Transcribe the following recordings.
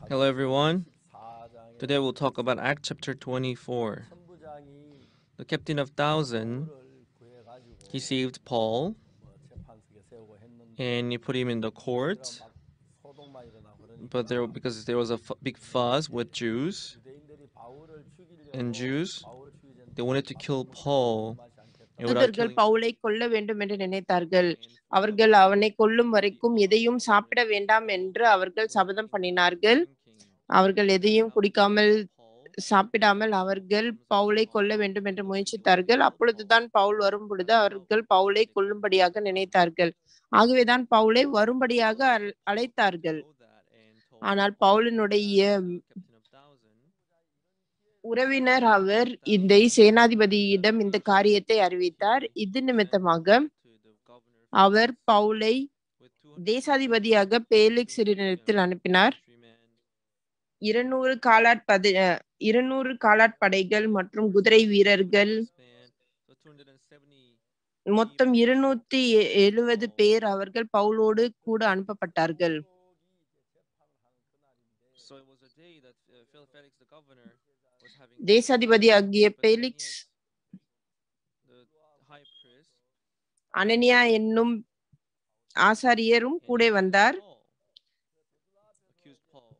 Hello, everyone. Today we'll talk about Act chapter 24. The captain of thousand, he saved Paul and he put him in the court. But there, because there was a f- big fuss with Jews and Jews, they wanted to kill Paul. And without யூதர்கள் killing பவுலை கொல்ல வேண்டும் என்று நினைத்தார்கள் அவர்கள் அவனை கொல்லும் வரைக்கும் எதையும் சாப்பிட வேண்டாம் என்று அவர்கள் சபதம் பண்ணினார்கள் அவர்கள் எதையும் குடிக்காமல் சாப்பிடாமல் அவர்கள் பவுலை கொல்ல வேண்டும் என்று முயற்சித்தார்கள் அப்பொழுதுதான் பவுல் வரும் பொழுது அவர்கள் பவுலை கொல்லும்படியாக நினைத்தார்கள் ஆகவேதான் பவுலை வரும்படியாக அழ- அழைத்தார்கள் ஆனால் பவுலினுடைய உறவினர் அவர் இந்த சேனாதிபதியிடம் இந்த காரியத்தை அறிவித்தார் இது நிமித்தமாக அவர் பவுலை தேசாதிபதியாக பேலிக்ஸிடத்தில் அனுப்பினார் இருநூறு காலாட் பதி அஹ், இருநூறு காலாட் படைகள் மற்றும் குதிரை வீரர்கள் மொத்தம் இருநூத்தி எ- எழுவது பேர் அவர்கள் பவுலோடு கூட அனுப்பப்பட்டார்கள் So it was a day that uh, Phil Felix, the governor, was having தேசாதிபதி ஆகிய பேலிக்ஸ் the high priest அனனியா என்னும் ஆசாரியரும் கூட வந்தார் Paul, accused Paul.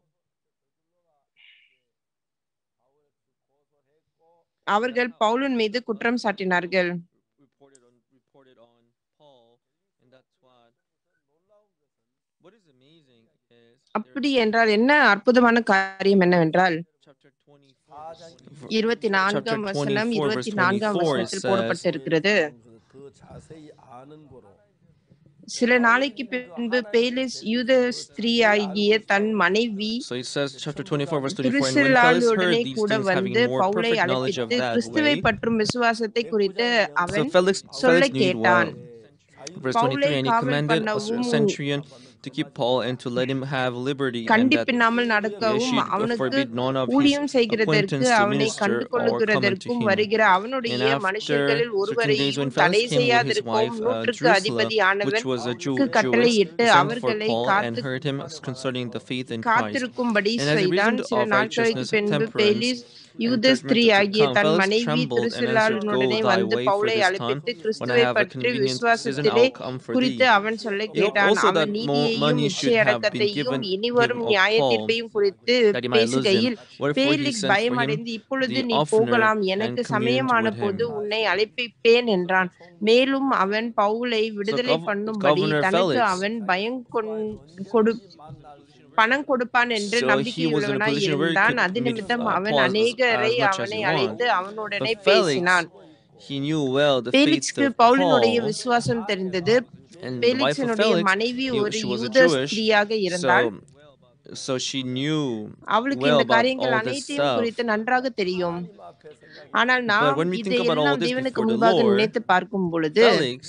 அவர்கள் பவுலின் மீது குற்றம் சாட்டினார்கள் reported on reported on Paul, and that's what. What is amazing is அப்படி என்றால் என்ன அற்புதமான காரியம் என்னவென்றால் chapter 24, இருபத்தி chapter நான்காம் வசனம் 24, verse இருபத்தி நான்காம் 24 வசனத்தில் says, போடப்பட்டிருக்கிறது 더 자세히 아는 거로 சில நாளைக்கு பின்பு பேலிஸ் யூத ஸ்திரீ ஆகிய தன் மனைவி So it says, chapter 24, verse 24, and when Felix திருசிலாளுடனே heard these கூட things, having வந்து more பவுலை perfect knowledge of அழைப்பித்து that கிறிஸ்துவை way, பற்றும் விசுவாசத்தை குறித்து so அவன் Felix, சொல்ல Felix knew it கேட்டான் well. Verse பவுலை 23, and he காவல் commanded a பண்ணவும் centurion to keep Paul and to let him have liberty, and that கண்டிப்பினாமல் they நடக்கவும் should அவனுக்கு forbid none of his ஊழியம் செய்கிறதற்கு acquaintance to அவனை minister கண்டு or come unto கொள்ளுகிறதற்கும் him. வருகிற அவனுடைய And after மனுஷர்களில் certain days, ஒருவரையும் when தடை Felix came with his செய்யாதிருக்கவும் wife uh, நூற்றுக்கு Drusilla, அதிபதியானவன் which was a Jew, க்கு Jewess, கட்டளையிட்டு sent for அவர்களை Paul and காத்து heard him concerning the faith in Christ. காத்திருக்கும்படி And as a செய்தான் reason சில of நாட்களுக்கு righteousness, பின்பு temperance, பேலிஸ் and யூத judgment ஸ்திரீ to ஆகிய come, தன் Felix மனைவி trembled and answered, திருசிலாளுடனே Go thy வந்து way for பவுலை this time. அழைப்பித்து When I கிறிஸ்துவை have a பற்றி convenient season, விசுவாசத்திலே I'll come for குறித்து thee. அவன் சொல்ல You know, கேட்டான் also அவன் that more நீதியையும் money should have been நிச்சயடக்கத்தையும் given இனிவரும் him of நியாய Paul, தீர்ப்பையும் குறித்து that he might lose him. பேசுகையில் Wherefore he Felix sent for him பயமடைந்து இப்பொழுது the நீ oftener போகலாம் and எனக்கு communed சமயமான with போது him. உன்னை அழைப்பிப்பேன் என்றான் மேலும் அவன் பவுலை விடுதலை gov- பண்ணும்படி Governor தனக்கு Felix- அவன் பயம் கொண்- கொடு பணம் கொடுப்பான் என்று So he was in a நம்பிக்கையுள்ளவனாய் position where he இருந்தான் could அது meet, நிமித்தம் uh, அவன் Paul as- அநேகரை as much as அவனை he அழைத்து want. அவனுடனே But Felix, பேசினான் he knew well the faith பேலிக்ஸ்க்கு of பவுலினுடைய Paul, விசுவாசம் தெரிந்தது and the wife of பேலிக்ஸினுடைய Felix, மனைவி he- ஒரு she was a யூத Jewish, ஸ்திரீயாக இருந்தாள் so, so she knew அவளுக்கு well இந்த about காரியங்கள் all this அனைத்தையும் stuff. குறித்து நன்றாக தெரியும் ஆனால் நாம் when we think about all இதையெல்லாம் this தேவனுக்கு before the முன்பாக Lord, நினைத்து பார்க்கும் பொழுது Felix,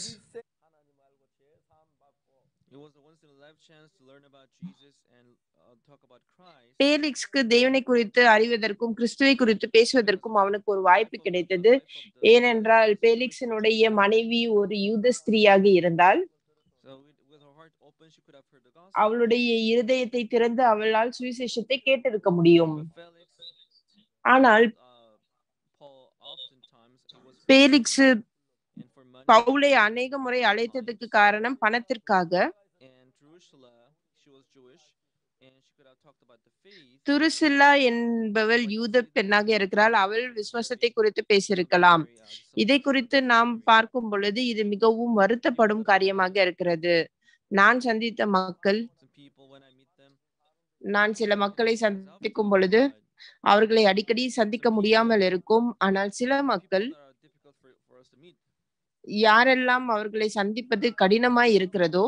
it was a once in a life chance to learn about Jesus and uh, talk about Christ. பேலிக்ஸ்க்கு தேவனை குறித்து அறிவதற்கும் கிறிஸ்துவை குறித்து பேசுவதற்கும் அவனுக்கு ஒரு வாய்ப்பு கிடைத்தது ஏனென்றால் பேலிக்ஸினுடைய மனைவி ஒரு யூத ஸ்திரீயாக இருந்தால் So with, with her heart open, she could have heard the gospel. அவளுடைய இருதயத்தை திறந்து அவளால் சுவிசேஷத்தை கேட்டிருக்க முடியும் But Felix, ஆனால் uh, Paul oftentimes it was Felix and for money. பவுலை அநேக முறை அழைத்ததுக்கு காரணம் பணத்திற்காக And Drusilla, she was Jewish, and she could have talked about the faith. துருசில்லா என்பவள் யூத பெண்ணாக இருக்கிறாள் அவள் விசுவாசத்தை குறித்து பேசியிருக்கலாம் very, uh, some- இதை குறித்து நாம் பார்க்கும் பொழுது இது மிகவும் வருத்தப்படும் காரியமாக இருக்கிறது நான் சந்தித்த மக்கள் some people when I meet them. நான் சில மக்களை சந்திக்கும் பொழுது அவர்களை அடிக்கடி சந்திக்க முடியாமல் இருக்கும் ஆனால் சில மக்கள் People that are difficult for, for us to meet. யாரெல்லாம் அவர்களை சந்திப்பது கடினமாய் இருக்கிறதோ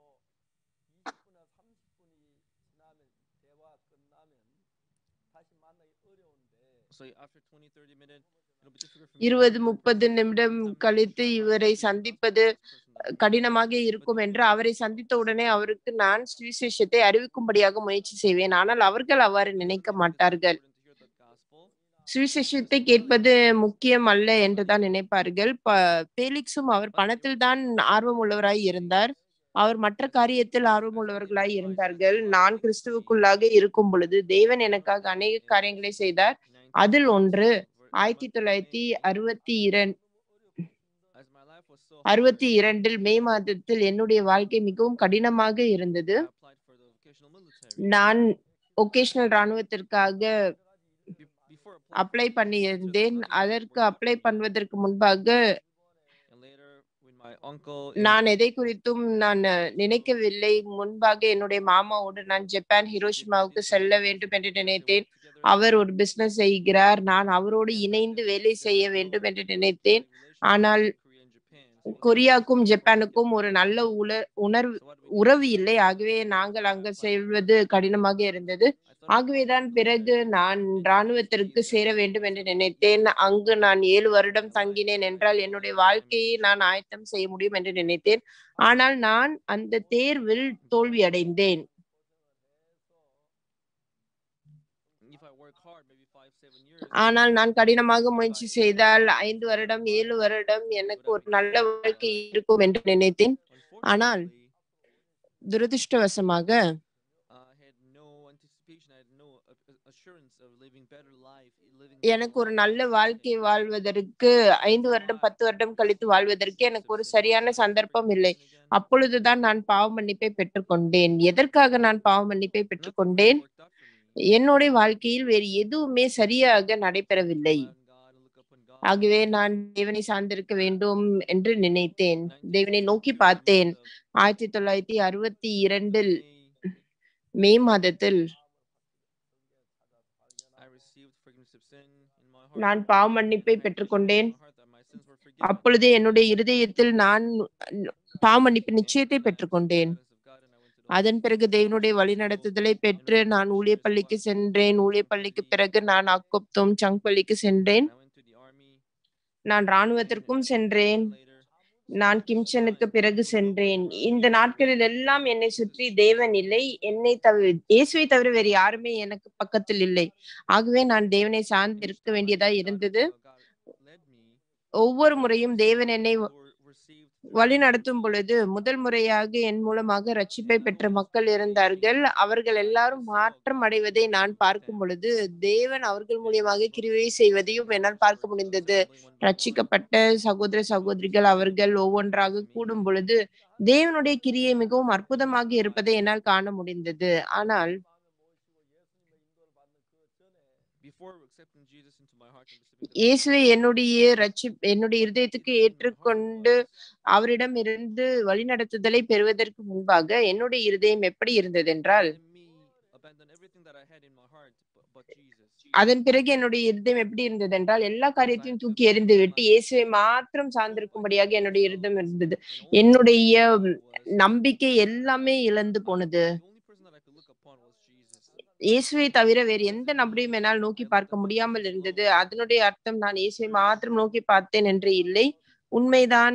So after 20, 30 minutes, it'll be difficult for me. இருபது முப்பது நிமிடம் கழித்து இவரை சந்திப்பது கடினமாக இருக்கும் என்று அவரை சந்தித்த உடனே அவருக்கு நான் சுவிசேஷத்தை அறிவிக்கும்படியாக முயற்சி செய்வேன் ஆனால் அவர்கள் அவ்வாறு நினைக்க மாட்டார்கள் சுவிசேஷத்தை கேட்பது முக்கியம் அல்ல என்றுதான் நினைப்பார்கள் ப- பேலிக்ஸும் அவர் பணத்தில் தான் ஆர்வம் உள்ளவராய் இருந்தார் அவர் மற்ற காரியத்தில் ஆர்வமுள்ளவர்களாய் இருந்தார்கள் நான் கிறிஸ்துவுக்குள்ளாக இருக்கும் பொழுது தேவன் எனக்காக அநேக காரியங்களை செய்தார் அதில் ஒன்று ஆயிரத்தி தொள்ளாயிரத்தி அறுபத்தி இரண்டு அறுபத்தி இரண்டில் மே மாதத்தில் என்னுடைய வாழ்க்கை மிகவும் கடினமாக இருந்தது நான் ஒகேஷனல் ராணுவத்திற்காக அப்ளை பண்ணியிருந்தேன் அதற்கு அப்ளை பண்ணுவதற்கு முன்பாக நான் எதை குறித்தும் நான் நினைக்கவில்லை முன்பாக என்னுடைய மாமாவோடு நான் ஜப்பான் ஹிரோஷிமாவுக்கு செல்ல வேண்டும் என்று நினைத்தேன் அவர் ஒரு பிசினஸ் செய்கிறார் நான் அவரோடு இணைந்து வேலை செய்ய வேண்டும் என்று நினைத்தேன் ஆனால் கொரியாக்கும் ஜப்பானுக்கும் ஒரு நல்ல உல உணர்வு உறவு இல்லை ஆகவே நாங்கள் அங்க செல்வது கடினமாக இருந்தது ஆகவேதான் பிறகு நான் இராணுவத்திற்கு சேர வேண்டும் என்று நினைத்தேன் அங்கு நான் ஏழு வருடம் தங்கினேன் என்றால் என்னுடைய வாழ்க்கையை நான் ஆயத்தம் செய்ய முடியும் என்று நினைத்தேன் ஆனால் நான் அந்த தேர்வில் தோல்வி அடைந்தேன் ஆனால் நான் கடினமாக முயற்சி செய்தால் ஐந்து வருடம் ஏழு வருடம் எனக்கு ஒரு நல்ல வாழ்க்கை இருக்கும் என்று நினைத்தேன் ஆனால் துரதிருஷ்டவசமாக எனக்கு ஒரு நல்ல வாழ்க்கை வாழ்வதற்கு ஐந்து வருடம் பத்து வருடம் கழித்து வாழ்வதற்கு எனக்கு ஒரு சரியான சந்தர்ப்பம் இல்லை அப்பொழுதுதான் நான் பாவ மன்னிப்பை பெற்றுக்கொண்டேன் எதற்காக நான் பாவ மன்னிப்பை பெற்றுக்கொண்டேன் என்னுடைய வாழ்க்கையில் வேறு எதுவுமே சரியாக நடைபெறவில்லை ஆகவே நான் தேவனை சார்ந்திருக்க வேண்டும் என்று நினைத்தேன் தேவனை நோக்கி பார்த்தேன் ஆயிரத்தி தொள்ளாயிரத்தி அறுபத்தி இரண்டில் மே மாதத்தில் நான் பாவ மன்னிப்பை பெற்றுக்கொண்டேன் அப்பொழுது என்னுடைய இருதயத்தில் நான் பாவ மன்னிப்பு நிச்சயத்தை பெற்றுக்கொண்டேன் அதன் பிறகு தேவனுடைய வழிநடத்துதலை பெற்று நான் ஊழிய பள்ளிக்கு சென்றேன் ஊழிய பள்ளிக்கு பிறகு நான் அக்கொப்தோம் சங் பள்ளிக்கு சென்றேன் நான் ராணுவத்திற்கும் சென்றேன் நான் கிம்சனுக்கு பிறகு சென்றேன் இந்த நாட்களில் எல்லாம் என்னை சுற்றி தேவன் இல்லை என்னை தவிர இயேசுவை தவிர வேறு யாருமே எனக்கு பக்கத்தில் இல்லை ஆகவே நான் தேவனை சார்ந்து இருக்க வேண்டியதா இருந்தது ஒவ்வொரு முறையும் தேவன் என்னை வழி நடத்தும் பொழுது முதல் முறையாக என் மூலமாக ரட்சிப்பை பெற்ற மக்கள் இருந்தார்கள் அவர்கள் எல்லாரும் மாற்றம் அடைவதை நான் பார்க்கும் பொழுது தேவன் அவர்கள் மூலியமாக கிருவை செய்வதையும் என்னால் பார்க்க முடிந்தது ரட்சிக்கப்பட்ட சகோதர சகோதரிகள் அவர்கள் ஒவ்வொன்றாக கூடும் பொழுது தேவனுடைய கிரியை மிகவும் அற்புதமாக இருப்பதை என்னால் காண முடிந்தது ஆனால் இயேசுவை என்னுடைய ரட்சி என்னுடைய இருதயத்துக்கு ஏற்றுக்கொண்டு அவரிடம் இருந்து வழிநடத்துதலை பெறுவதற்கு முன்பாக என்னுடைய இருதயம் எப்படி இருந்தது என்றால் அதன் பிறகு என்னுடைய இருதயம் எப்படி இருந்தது என்றால் எல்லா காரியத்தையும் தூக்கி எறிந்து விட்டு இயேசுவை மாத்திரம் சார்ந்திருக்கும்படியாக என்னுடைய இருதயம் இருந்தது என்னுடைய நம்பிக்கை எல்லாமே இழந்து போனது இயேசுவை தவிர வேறு எந்த நபரையும் என்னால் நோக்கி பார்க்க முடியாமல் இருந்தது அதனுடைய அர்த்தம் நான் இயேசுவை மாத்திரம் நோக்கி பார்த்தேன் என்று இல்லை உண்மைதான்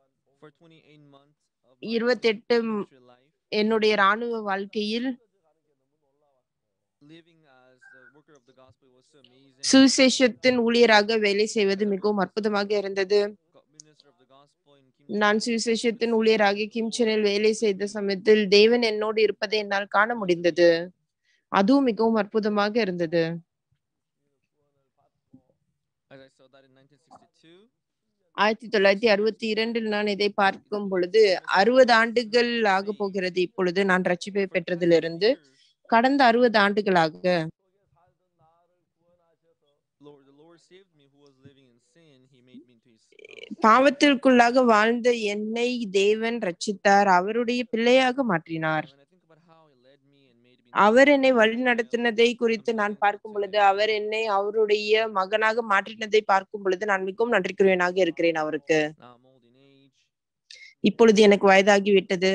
இருபத்தெட்டு என்னுடைய ராணுவ வாழ்க்கையில் சுவிசேஷத்தின் ஊழியராக வேலை செய்வது மிகவும் அற்புதமாக இருந்தது நான் சுவிசேஷத்தின் ஊழியராக கிம்சனில் வேலை செய்த சமயத்தில் தேவன் என்னோடு இருப்பதை என்னால் காண முடிந்தது அதுவும் மிகவும் அற்புதமாக இருந்தது ஆயிரத்தி தொள்ளாயிரத்தி அறுபத்தி இரண்டில் நான் இதை பார்க்கும் பொழுது அறுபது ஆண்டுகள் ஆக போகிறது இப்பொழுது நான் ரட்சிப்பை பெற்றதிலிருந்து கடந்த அறுபது ஆண்டுகளாக பாவத்திற்குள்ளாக வாழ்ந்த என்னை தேவன் ரட்சித்தார் அவருடைய பிள்ளையாக மாற்றினார் அவர் என்னை வழி நடத்தினதை குறித்து நான் பார்க்கும் பொழுது அவர் என்னை அவருடைய மகனாக மாற்றினதை பார்க்கும் பொழுது நான் மிகவும் நன்றிக்குரியவனாக இருக்கிறேன் அவருக்கு இப்பொழுது எனக்கு வயதாகி விட்டது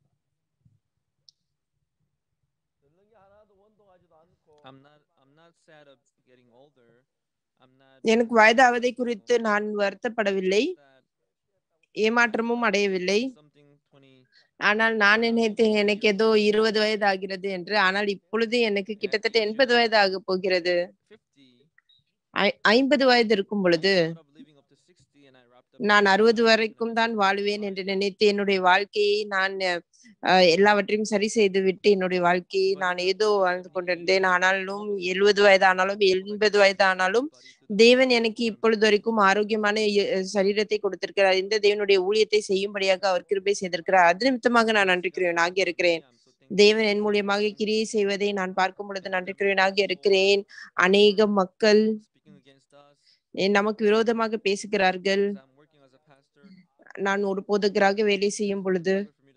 எனக்கு வயதாவதை குறித்து நான் வருத்தப்படவில்லை ஏமாற்றமும் அடையவில்லை ஆனால் நான் நினைத்தேன் எனக்கு ஏதோ இருபது வயது ஆகிறது என்று ஆனால் இப்பொழுது எனக்கு கிட்டத்தட்ட எண்பது வயது ஆக போகிறது ஐம்பது வயது இருக்கும் பொழுது நான் அறுபது வரைக்கும் தான் வாழுவேன் என்று நினைத்து என்னுடைய வாழ்க்கையை நான் அஹ், எல்லாவற்றையும் சரி செய்து விட்டு என்னுடைய வாழ்க்கையை நான் ஏதோ வாழ்ந்து கொண்டிருந்தேன் ஆனாலும் எழுபது வயதானாலும் எண்பது வயதானாலும் தேவன் எனக்கு இப்பொழுது வரைக்கும் ஆரோக்கியமான இ- சரீரத்தை கொடுத்திருக்கிறார் இந்த தேவனுடைய ஊழியத்தை செய்யும்படியாக அவர் கிருபை செய்திருக்கிறார் அது நிமித்தமாக நான் நன்றிக்கிறேனாக இருக்கிறேன் தேவன் என் மூலியமாக கிரியை செய்வதை நான் பார்க்கும் பொழுது நன்றிக்கிறேனாக இருக்கிறேன் அநேக மக்கள் எ- நமக்கு விரோதமாக பேசுகிறார்கள் நான் ஒரு போதகராக வேலை செய்யும் பொழுது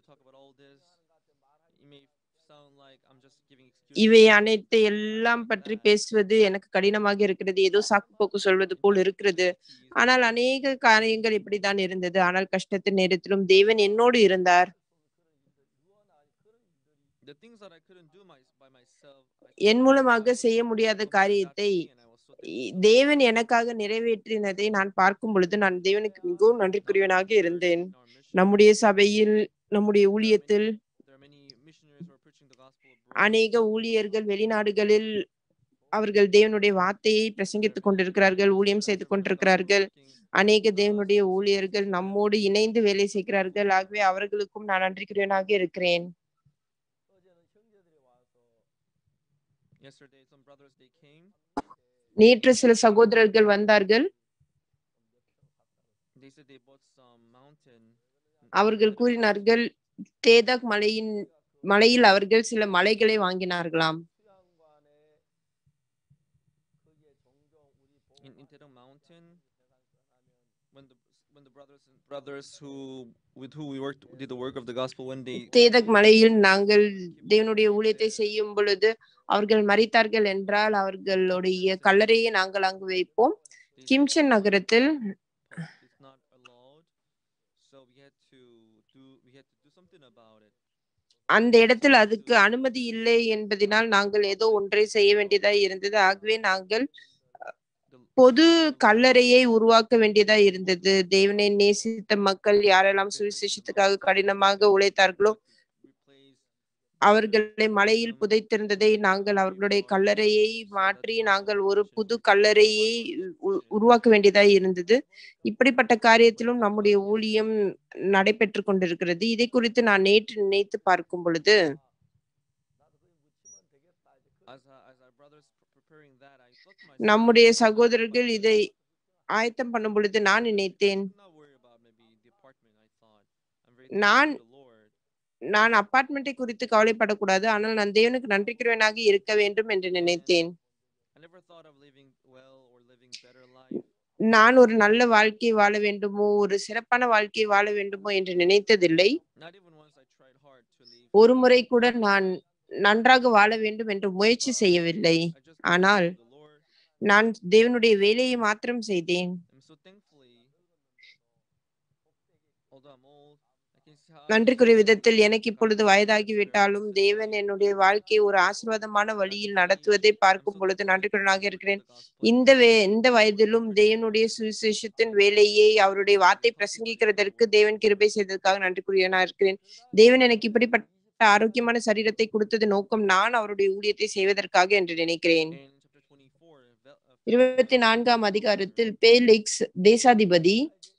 இவை அனைத்து எல்லாம் பற்றி பேசுவது எனக்கு கடினமாக இருக்கிறது ஏதோ சாக்கு போக்கு சொல்வது போல் இருக்கிறது ஆனால் அநேக காரியங்கள் இப்படித்தான் இருந்தது ஆனால் கஷ்டத்தின் நேரத்திலும் தேவன் என்னோடு இருந்தார் என் மூலமாக செய்ய முடியாத காரியத்தை இ- தேவன் எனக்காக நிறைவேற்றினதை நான் பார்க்கும் பொழுது நான் தேவனுக்கு மிகவும் நன்றிக்குரியவனாக இருந்தேன் நம்முடைய சபையில் நம்முடைய ஊழியத்தில் அநேக ஊழியர்கள் வெளிநாடுகளில் அவர்கள் தேவனுடைய வார்த்தையை பிரசங்கித்துக் கொண்டிருக்கிறார்கள் ஊழியம் செய்து கொண்டிருக்கிறார்கள் அநேக தேவனுடைய ஊழியர்கள் நம்மோடு இணைந்து வேலை செய்கிறார்கள் ஆகவே அவர்களுக்கும் நான் நன்றிக்குரியவனாக இருக்கிறேன் Yesterday, some brothers they came. நேற்று சில சகோதரர்கள் வந்தார்கள் They said they bought some mountain. அவர்கள் கூறினார்கள் தேதக் மலையின் மலையில் அவர்கள் சில மலைகளை வாங்கினார்களாம் in Intero Mountain when the when the brothers and brothers who with who we worked did the work of the gospel when they தேதக் மலையில் நாங்கள் தேவனுடைய ஊழியத்தை செய்யும் பொழுது அவர்கள் மறித்தார்கள் என்றால் அவர்களுடைய கல்லறையை நாங்கள் அங்கு வைப்போம் they கிம்சன் நகரத்தில் Paul is not allowed so we had to do we had to do something about it அந்த இடத்தில் அதுக்கு அனுமதி இல்லை என்பதனால் நாங்கள் ஏதோ ஒன்றை செய்ய வேண்டியதாய் இருந்தது ஆகவே நாங்கள் the பொது கல்லறையை உருவாக்க வேண்டியதா இருந்தது தேவனை நேசித்த மக்கள் யாரெல்லாம் சுவிசேஷத்துக்காக கடினமாக உழைத்தார்களோ replace அவர்களை மலையில் புதைத்திருந்ததை நாங்கள் அவர்களுடைய கல்லறையை மாற்றி நாங்கள் ஒரு புது கல்லறையை உ- உருவாக்க வேண்டியதாய் இருந்தது இப்படிப்பட்ட காரியத்திலும் நம்முடைய ஊழியம் நடைபெற்று கொண்டிருக்கிறது இதை குறித்து நான் நேற்று நினைத்து பார்க்கும் பொழுது as our, as our brothers pre- preparing that I thought to myself நம்முடைய சகோதரர்கள் இதை ஆயத்தம் பண்ணும் பொழுது நான் நினைத்தேன் I'm not worried about maybe the apartment I thought I'm very நான் thankful to the Lord நான் அப்பார்ட்மெண்ட்டை குறித்து கவலைப்படக்கூடாது ஆனால் நான் தேவனுக்கு நன்றிக்கிறவனாக இருக்க வேண்டும் என்று நினைத்தேன் I never thought of living well or living better life நான் ஒரு நல்ல வாழ்க்கை வாழ வேண்டுமோ ஒரு சிறப்பான வாழ்க்கை வாழ வேண்டுமோ என்று நினைத்ததில்லை not even once I tried hard to live ஒரு முறை கூட நான் நன்றாக வாழ வேண்டும் என்று முயற்சி செய்யவில்லை I just gave ஆனால் to the Lord நான் தேவனுடைய வேலையை மாத்திரம் செய்தேன் and so thankfully although I'm old I can see how நன்றிக்குரிய விதத்தில் எனக்கு இப்பொழுது வயதாகிவிட்டாலும் தேவன் என்னுடைய வாழ்க்கையை ஒரு ஆசீர்வாதமான வழியில் நடத்துவதை பார்க்கும் பொழுது நன்றிக்குரியனாக இருக்கிறேன் இந்த வே இந்த வயதிலும் தேவனுடைய சுவிசேஷத்தின் வேலையை அவருடைய வார்த்தை பிரசங்கிக்கிறதற்கு தேவன் கிருபை செய்ததற்காக நன்றிக்குரியனா இருக்கிறேன் தேவன் எனக்கு இப்படிப்பட்ட ஆரோக்கியமான சரீரத்தை கொடுத்தது நோக்கம் நான் அவருடைய ஊழியத்தை செய்வதற்காக என்று நினைக்கிறேன் in chapter 24 Vel- uh, இருபத்தி நான்காம் அதிகாரத்தில் பேலிக்ஸ் தேசாதிபதி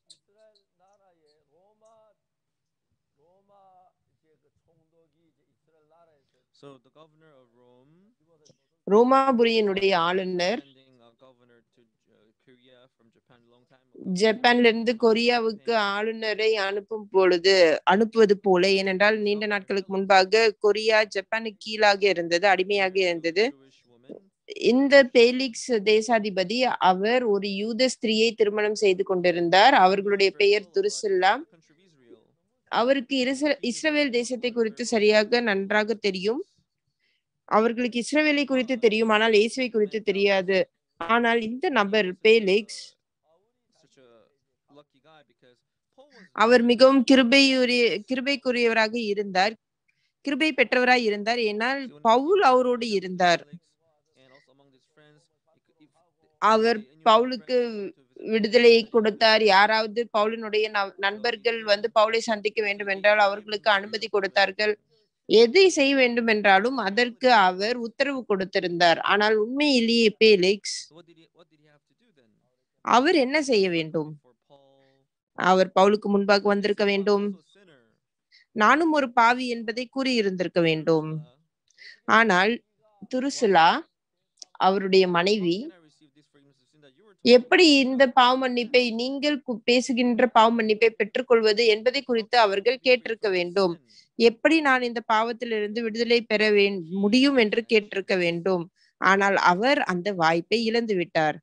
so the governor of Rome ரோமாபுரியினுடைய ஆளுநர் sending a governor to uh, Korea from Japan a long time ago ஜப்பான்ல இருந்து கொரியாவுக்கு ஆளுநரை அனுப்பும் பொழுது அனுப்புவது போல ஏனென்றால் நீண்ட நாட்களுக்கு முன்பாக கொரியா ஜப்பானுக்கு கீழாக இருந்தது அடிமையாக இருந்தது Jewish woman இந்த பேலிக்ஸ் தேசாதிபதி அவர் ஒரு யூத ஸ்திரீயை திருமணம் செய்து கொண்டிருந்தார் அவர்களுடைய பெயர் துருசில்லா country of Israel அவருக்கு இஸ்ர- இஸ்ரவேல் தேசத்தை குறித்து சரியாக நன்றாக தெரியும் அவர்களுக்கு இஸ்ரவேலை குறித்து தெரியும் ஆனால் இயேசுவை குறித்து தெரியாது ஆனால் இந்த நபர் Felix such a lucky guy because Paul was அவர் மிகவும் கிருபையுரிய கிருபைக்குரியவராக இருந்தார் கிருபை பெற்றவராய் இருந்தார் ஏனால் So when பவுல் he அவரோடு was இருந்தார் Felix and also among his friends, he could- if- our any of his பவுலுக்கு friends wanted to visit விடுதலையை Paul, கொடுத்தார் யாராவது பவுலினுடைய ந- நண்பர்கள் வந்து பவுலை சந்திக்க வேண்டும் என்றால் அவர்களுக்கு அனுமதி கொடுத்தார்கள் எதை செய்ய வேண்டும் என்றாலும் அதற்கு அவர் உத்தரவு கொடுத்திருந்தார் ஆனால் உண்மையிலேயே Felix So what did he what did he have to do then? அவர் என்ன செய்ய வேண்டும் For Paul அவர் பவுலுக்கு முன்பாக வந்திருக்க "Yes, I'm வேண்டும் also a sinner." நானும் ஒரு பாவி என்பதை கூறியிருந்திருக்க வேண்டும் Drusilla, ஆனால் துருசுலா அவருடைய how மனைவி can I receive this forgiveness of sin that you were talking எப்படி about? இந்த பாவ மன்னிப்பை நீங்கள் கு- பேசுகின்ற பாவ மன்னிப்பை பெற்றுக்கொள்வது என்பதை குறித்து அவர்கள் கேட்டிருக்க வேண்டும் எப்படி நான் இந்த பாவத்திலிருந்து விடுதலை பெற வேண் முடியும் என்று கேட்டிருக்க வேண்டும் ஆனால் அவர் அந்த வாய்ப்பை இழந்து விட்டார்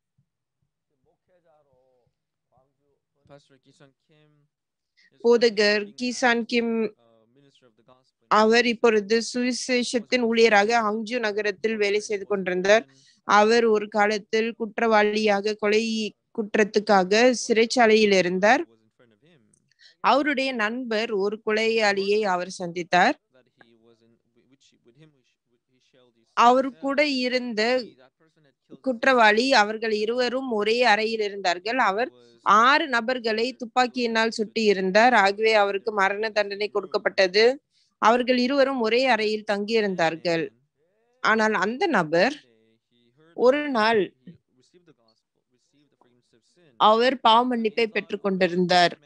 Pastor Kisan Kim is போதகர் working Kisan as Kim a minister of the gospel in our Hangzhou. இப்பொழுது சுவிசேஷத்தின் ஊழியராக ஹங்ஜு நகரத்தில் வேலை செய்து கொண்டிருந்தார் அவர் ஒரு காலத்தில் குற்றவாளியாக கொலை குற்றத்துக்காக சிறைச்சாலையில் இருந்தார் was in front of him அவருடைய நண்பர் ஒரு கொலையாளியை அவர் சந்தித்தார் that he was in whi- which he- with him he sh- with- he shelled his our cell. கூட இருந்த He- that person had killed குற்றவாளி அவர்கள் இருவரும் ஒரே அறையில் இருந்தார்கள் அவர் was ஆறு நபர்களை துப்பாக்கியினால் சுட்டி இருந்தார் ஆகவே அவருக்கு மரண தண்டனை கொடுக்கப்பட்டது அவர்கள் இருவரும் ஒரே அறையில் தங்கியிருந்தார்கள் ஆனால் அந்த நபர் ஒரு நாள் அவர் பாவ மன்னிப்பை பெற்றுக் கொண்டிருந்தார்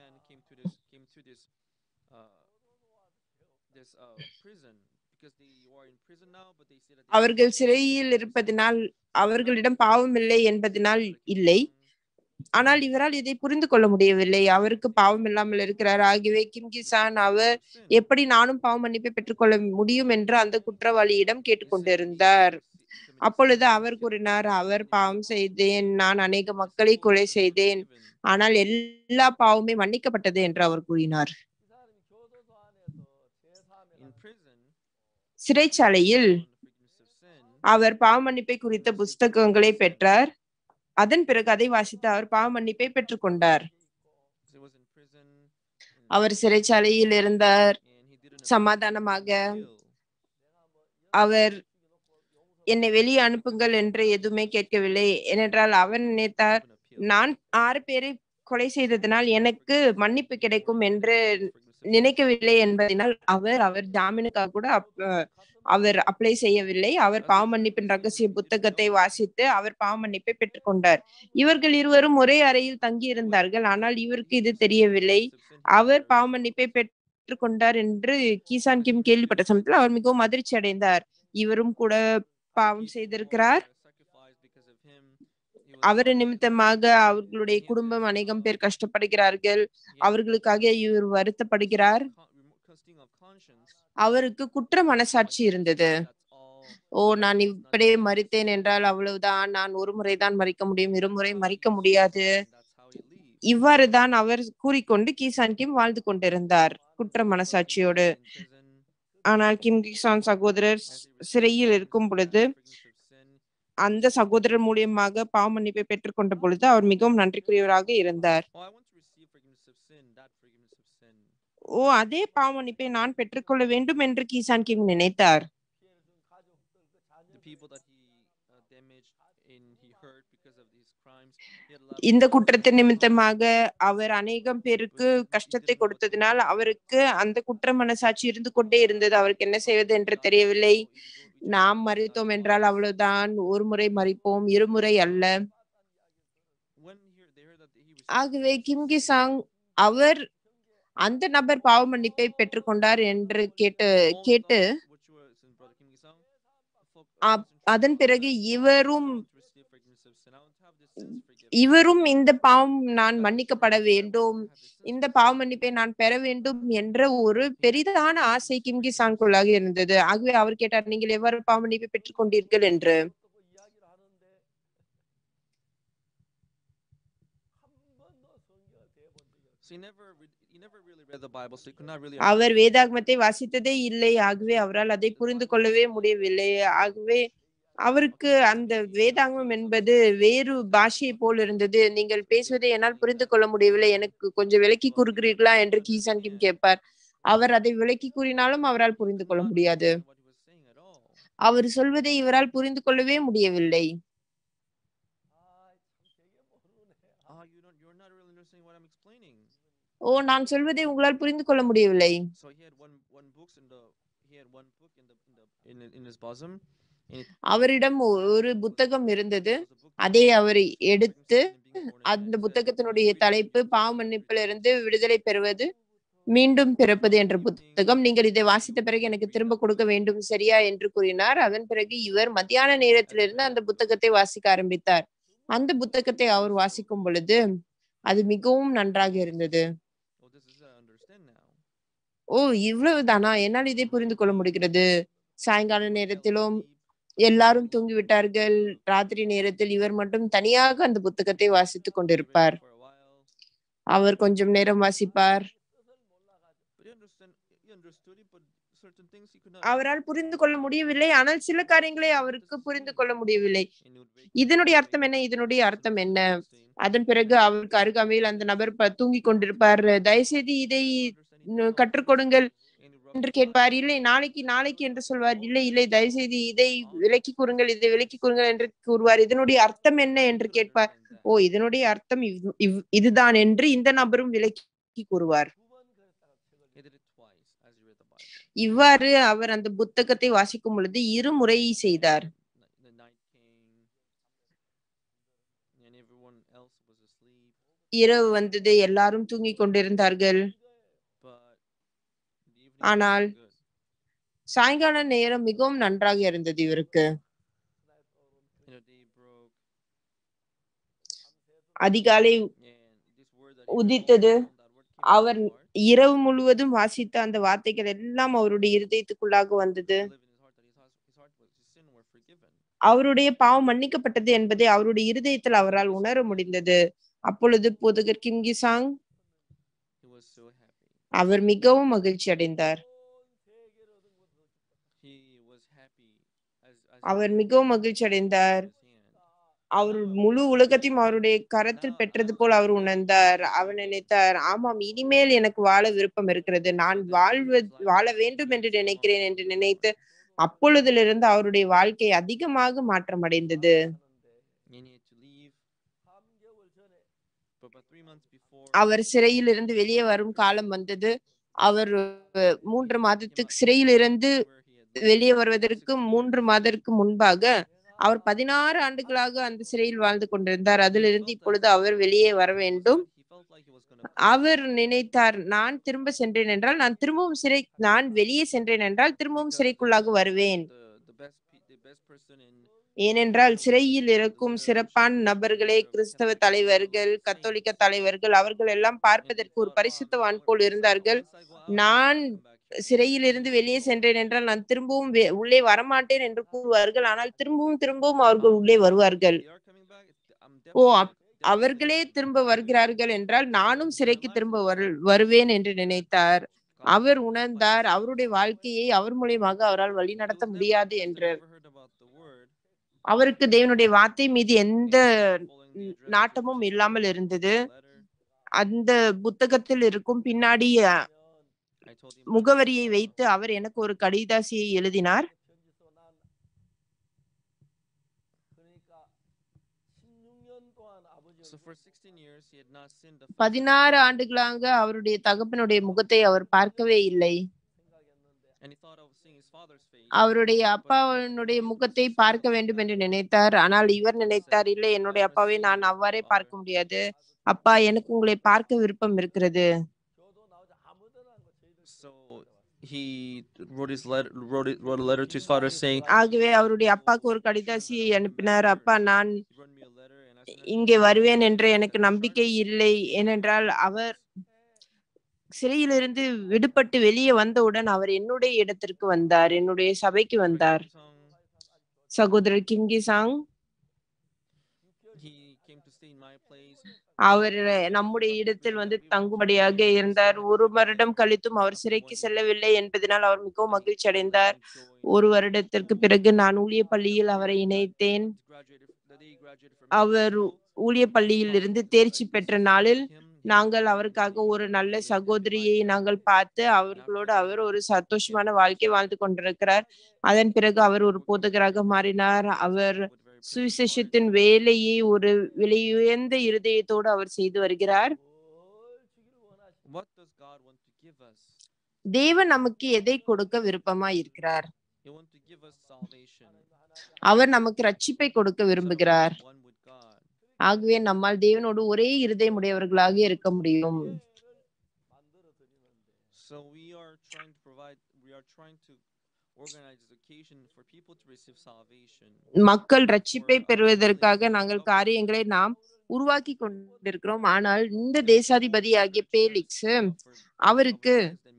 அவர்கள் சிறையில் இருப்பதினால் அவர்களிடம் பாவம் இல்லை என்பதனால் இல்லை ஆனால் இவரால் இதை புரிந்து கொள்ள முடியவில்லை அவருக்கு பாவம் இல்லாமல் இருக்கிறார் ஆகவே கிம் கிசான் அவர் எப்படி நானும் பாவ மன்னிப்பை பெற்றுக்கொள்ள முடியும் என்று அந்த குற்றவாளியிடம் கேட்டுக்கொண்டிருந்தார் அப்பொழுது அவர் கூறினார் அவர் பாவம் செய்தேன் நான் அநேக மக்களை கொலை செய்தேன் ஆனால் எல்லா பாவமே மன்னிக்கப்பட்டது என்று அவர் கூறினார் சிறைச்சாலையில் அவர் பாவ மன்னிப்பை குறித்த புஸ்தகங்களை பெற்றார் அதன் பிறகு அதை வாசித்து அவர் பாவ மன்னிப்பை பெற்றுக்கொண்டார் அவர் சிறைச்சாலையில் இருந்தார் சமாதானமாக அவர் என்னை வெளியே அனுப்புங்கள் என்று எதுவுமே கேட்கவில்லை ஏனென்றால் அவர் நினைத்தார் நான் ஆறு பேரை கொலை செய்ததனால் எனக்கு மன்னிப்பு கிடைக்கும் என்று நினைக்கவில்லை என்பதனால் அவர் அவர் ஜாமீனுக்காக கூட அப்- அவர் அப்ளை செய்யவில்லை அவர் பாவ மன்னிப்பின் ரகசிய புத்தகத்தை வாசித்து அவர் பாவ மன்னிப்பை பெற்றுக்கொண்டார் இவர்கள் இருவரும் ஒரே அறையில் தங்கி இருந்தார்கள் ஆனால் இவருக்கு இது தெரியவில்லை அவர் பாவ மன்னிப்பை பெற்றுக்கொண்டார் என்று கிசான் கிம் கேள்விப்பட்ட சமயத்தில் அவர் மிகவும் அதிர்ச்சி அடைந்தார் இவரும் கூட பாவம் செய்திருக்கிறார் அவர் நிமித்தமாக அவர்களுடைய குடும்பம் அநேகம் பேர் கஷ்டப்படுகிறார்கள் அவர்களுக்காக இவர் வருத்தப்படுகிறார் அவருக்கு குற்ற மனசாட்சி இருந்தது ஓ நான் இப்படியே மறித்தேன் என்றால் அவ்வளவுதான் நான் ஒரு முறைதான் மறிக்க முடியும் இருமுறை மறிக்க முடியாது இவ்வாறு தான் அவர் கூறிக்கொண்டு கிசான் கிம் வாழ்ந்து கொண்டிருந்தார் குற்ற மனசாட்சியோடு ஆனால் கிம் கிசான் சகோதரர் சிறையில் இருக்கும் பொழுது அந்த சகோதரர் மூலியமாக பாவ மன்னிப்பை பெற்றுக்கொண்ட பொழுது அவர் மிகவும் நன்றிக்குரியவராக இருந்தார் ஓ அதே பாவ மன்னிப்பை நான் பெற்றுக்கொள்ள வேண்டும் என்று கிசான் கிம் நினைத்தார் இந்த குற்றத்தின் நிமித்தமாக அவர் அநேகம் பேருக்கு கஷ்டத்தை கொடுத்ததினால் அவருக்கு அந்த குற்ற மனசாட்சி இருந்து கொண்டே இருந்தது அவருக்கு என்ன செய்வது என்று தெரியவில்லை நாம் மறித்தோம் என்றால் அவ்வளவுதான் ஒரு முறை மறிப்போம் இருமுறை அல்ல ஆகவே கிம் கிசாங் அவர் அந்த நபர் பாவ மன்னிப்பை பெற்றுக்கொண்டார் என்று கேட்டு கேட்டு அப்- அதன் பிறகு இவரும் இவரும் இந்த பாவம் நான் மன்னிக்கப்பட வேண்டும் இந்த பாவ மன்னிப்பை நான் பெற வேண்டும் என்ற ஒரு பெரிதான ஆசை கிம்கி சாங்குள்ளாக இருந்தது ஆகவே அவர் கேட்டார் நீங்கள் எவ்வாறு பாவ மன்னிப்பை பெற்றுக் கொண்டீர்கள் என்று அவர் வேதாகமத்தை வாசித்ததே இல்லை ஆகவே அவரால் அதை புரிந்து கொள்ளவே முடியவில்லை ஆகவே அவருக்கு அந்த வேதாங்கமம் என்பது வேறு பாஷையை போல் இருந்தது நீங்கள் பேசுவதை என்னால் புரிந்து கொள்ள முடியவில்லை எனக்கு கொஞ்சம் விளக்கி கூறுகிறீர்களா என்று கீசான் கிம் கேட்பார் அவர் அதை விளக்கி கூறினாலும் அவரால் புரிந்து கொள்ள முடியாது அவர் சொல்வதை இவரால் புரிந்து கொள்ளவே முடியவில்லை ஓ நான் சொல்வதை உங்களால் புரிந்து கொள்ள முடியவில்லை So he had one one books in the he had one book in the in the in, in his bosom, அவரிடம் ஒரு புத்தகம் இருந்தது அதை அவர் எடுத்து அந்த புத்தகத்தினுடைய தலைப்பு பாவ மன்னிப்பிலிருந்து விடுதலை பெறுவது மீண்டும் பிறப்பது என்ற புத்தகம் நீங்கள் இதை வாசித்த பிறகு எனக்கு திரும்ப கொடுக்க வேண்டும் சரியா என்று கூறினார் அதன் பிறகு இவர் மத்தியான நேரத்திலிருந்து அந்த புத்தகத்தை வாசிக்க ஆரம்பித்தார் அந்த புத்தகத்தை அவர் வாசிக்கும் பொழுது அது மிகவும் நன்றாக இருந்தது Oh, this is I understand now. ஓ இவ்வளவுதானா என்னால் இதை புரிந்து கொள்ள முடிகிறது சாயங்கால நேரத்திலும் எல்லாரும் தூங்கிவிட்டார்கள் ராத்திரி நேரத்தில் இவர் மட்டும் தனியாக அந்த புத்தகத்தை வாசித்துக் கொண்டிருப்பார் For a while. அவர் கொஞ்சம் நேரம் வாசிப்பார் But you understand, you understood it, but certain things he could not. அவரால் புரிந்து கொள்ள முடியவில்லை ஆனால் சில காரியங்களை அவருக்கு புரிந்து கொள்ள முடியவில்லை And it would wake இதனுடைய அர்த்தம் என்ன இதனுடைய அர்த்தம் என்ன அதன் பிறகு அவருக்கு அருகாமையில் அந்த நபர் ப- தூங்கிக் கொண்டிருப்பார் தயவுசெய்து இதை ந- கற்றுக் கொடுங்கள் என்று கேட்பார் இல்லை நாளைக்கு நாளைக்கு என்று சொல்வார் இல்லை இல்லை தயவுசெய்து இதை விலக்கி கூறுங்கள் இதை விலக்கி கூறுங்கள் என்று கூறுவார் இதனுடைய அர்த்தம் என்ன என்று கேட்பார் ஓ இதனுடைய அர்த்தம் இவ்- இவ்- இதுதான் என்று இந்த நபரும் விலக்கி கூறுவார் He did it twice as he read the Bible. இவ்வாறு அவர் அந்த புத்தகத்தை வாசிக்கும் பொழுது இருமுறை செய்தார் Ni- The night came, and everyone else was asleep. இரவு வந்தது எல்லாரும் தூங்கிக் கொண்டிருந்தார்கள் But the evening was ஆனால் good. சாயங்கால நேரம் மிகவும் நன்றாக இருந்தது இவருக்கு And the day broke, அதிகாலை and this word that he read உதித்தது. all, that word came to our his heart. இரவு முழுவதும் வாசித்த அந்த வார்த்தைகள் எல்லாம் அவருடைய இருதயத்துக்குள்ளாக வந்தது Live in his heart that his heart, his heart was his sin were forgiven. அவருடைய பாவம் மன்னிக்கப்பட்டது என்பதை அவருடைய இருதயத்தில் அவரால் உணர முடிந்தது அப்பொழுது போதகர் கிம்கிசாங் He was so happy. அவர் மிகவும் மகிழ்ச்சி அடைந்தார் He was happy as, as அவர் மிகவும் மகிழ்ச்சி அடைந்தார் his hand. அவர் முழு உலகத்தையும் அவருடைய கரத்தில் பெற்றது போல் அவர் உணர்ந்தார் அவர் நினைத்தார் ஆமாம் இனிமேல் எனக்கு வாழ விருப்பம் இருக்கிறது நான் வாழ்வ வாழ வேண்டும் என்று நினைக்கிறேன் என்று நினைத்து அப்பொழுதிலிருந்து அவருடைய வாழ்க்கை அதிகமாக மாற்றம் அடைந்தது He needed to leave. But about three months before, அவர் சிறையில் இருந்து வெளியே வரும் காலம் வந்தது அவர் அஹ், மூன்று மாதத்துக்கு சிறையில் இருந்து where he had வெளியே வருவதற்கு மூன்று மாதத்திற்கு முன்பாக அவர் பதினாறு ஆண்டுகளாக அந்த சிறையில் வாழ்ந்து கொண்டிருந்தார் அதிலிருந்து இப்பொழுது அவர் வெளியே வர வேண்டும் he felt like he was gonna அவர் நினைத்தார் நான் திரும்ப சென்றேன் என்றால் நான் திரும்பவும் சிறை நான் வெளியே சென்றேன் என்றால் திரும்பவும் சிறைக்குள்ளாக வருவேன் the, the best pe- the best person in ஏனென்றால் சிறையில் இருக்கும் சிறப்பான நபர்களே கிறிஸ்தவ தலைவர்கள் கத்தோலிக்க தலைவர்கள் அவர்கள் எல்லாம் பார்ப்பதற்கு ஒரு பரிசுத்தவான் போல் இருந்தார்கள் நான் சிறையில் இருந்து வெளியே சென்றேன் என்றால் நான் திரும்பவும் வெ- உள்ளே வரமாட்டேன் என்று கூறுவார்கள் ஆனால் திரும்பவும் திரும்பவும் அவர்கள் உள்ளே வருவார்கள் ஓ, அப்- அவர்களே திரும்ப வருகிறார்கள் என்றால் நானும் சிறைக்கு திரும்ப வரு- வருவேன் என்று நினைத்தார் அவர் உணர்ந்தார் அவருடைய வாழ்க்கையை அவர் மூலியமாக அவரால் வழிநடத்த முடியாது என்று அவருக்கு தேவனுடைய வார்த்தை மீது எந்த நாட்டமும் இல்லாமல் இருந்தது அந்த புத்தகத்தில் இருக்கும் பின்னாடி அஹ், முகவரியை வைத்து அவர் எனக்கு ஒரு கடிதாசியை எழுதினார் பதினாறு ஆண்டுகளாக அவருடைய தகப்பனுடைய முகத்தை அவர் பார்க்கவே இல்லை அவருடைய அப்பாவினுடைய முகத்தை பார்க்க வேண்டும் என்று நினைத்தார் ஆனால் இவர் நினைத்தார் இல்லை என்னுடைய அப்பாவை நான் அவ்வாறே பார்க்க முடியாது அப்பா எனக்கு உங்களை பார்க்க விருப்பம் இருக்கிறது So he wrote his letter, wrote it, wrote a letter to his father saying, ஆகவே அவருடைய அப்பாக்கு ஒரு கடிதாசியை அனுப்பினார் அப்பா நான் "He wrote me a letter, and as soon as இங்கே வருவேன் என்ற எனக்கு நம்பிக்கை இல்லை ஏனென்றால் அவர் சிறையிலிருந்து விடுபட்டு வெளியே வந்தவுடன் அவர் என்னுடைய இடத்திற்கு வந்தார் என்னுடைய சபைக்கு வந்தார் சகோதரர் Kimki Chang he came to stay in my place. அவர் நம்முடைய இடத்தில் வந்து தங்கும்படியாக இருந்தார் ஒரு வருடம் கழித்தும் அவர் சிறைக்கு செல்லவில்லை என்பதனால் அவர் மிகவும் மகிழ்ச்சி அடைந்தார் ஒரு வருடத்திற்கு பிறகு நான் ஊழிய பள்ளியில் அவரை இணைத்தேன் அவர் ஊழிய பள்ளியில் இருந்து தேர்ச்சி பெற்ற நாளில் நாங்கள் அவருக்காக ஒரு நல்ல சகோதரியை நாங்கள் பார்த்து அவர்களோடு அவர் ஒரு சந்தோஷமான வாழ்க்கை வாழ்ந்து கொண்டிருக்கிறார் அதன் பிறகு அவர் ஒரு போதகராக மாறினார் அவர் சுவிசேஷத்தின் வேலையை ஒரு விலையுயர்ந்த இருதயத்தோடு அவர் செய்து வருகிறார் What does God want to give us? தேவன் நமக்கு எதை கொடுக்க விருப்பமாய் இருக்கிறார் He wants to give us salvation. அவர் நமக்கு ரட்சிப்பை கொடுக்க so that we விரும்புகிறார் are one with God. ஆகவே நம்மால் தேவனோடு ஒரே இருதயமுடையவர்களாக இருக்க முடியும் So we are trying to provide, we are trying to organize this occasion for people to receive salvation. மக்கள் ரட்சிப்பை பெறுவதற்காக நாங்கள் காரியங்களை நாம் உருவாக்கி கொண்டிருக்கிறோம் ஆனால் இந்த தேசாதிபதி ஆகிய பேலிக்ஸ் அவருக்கு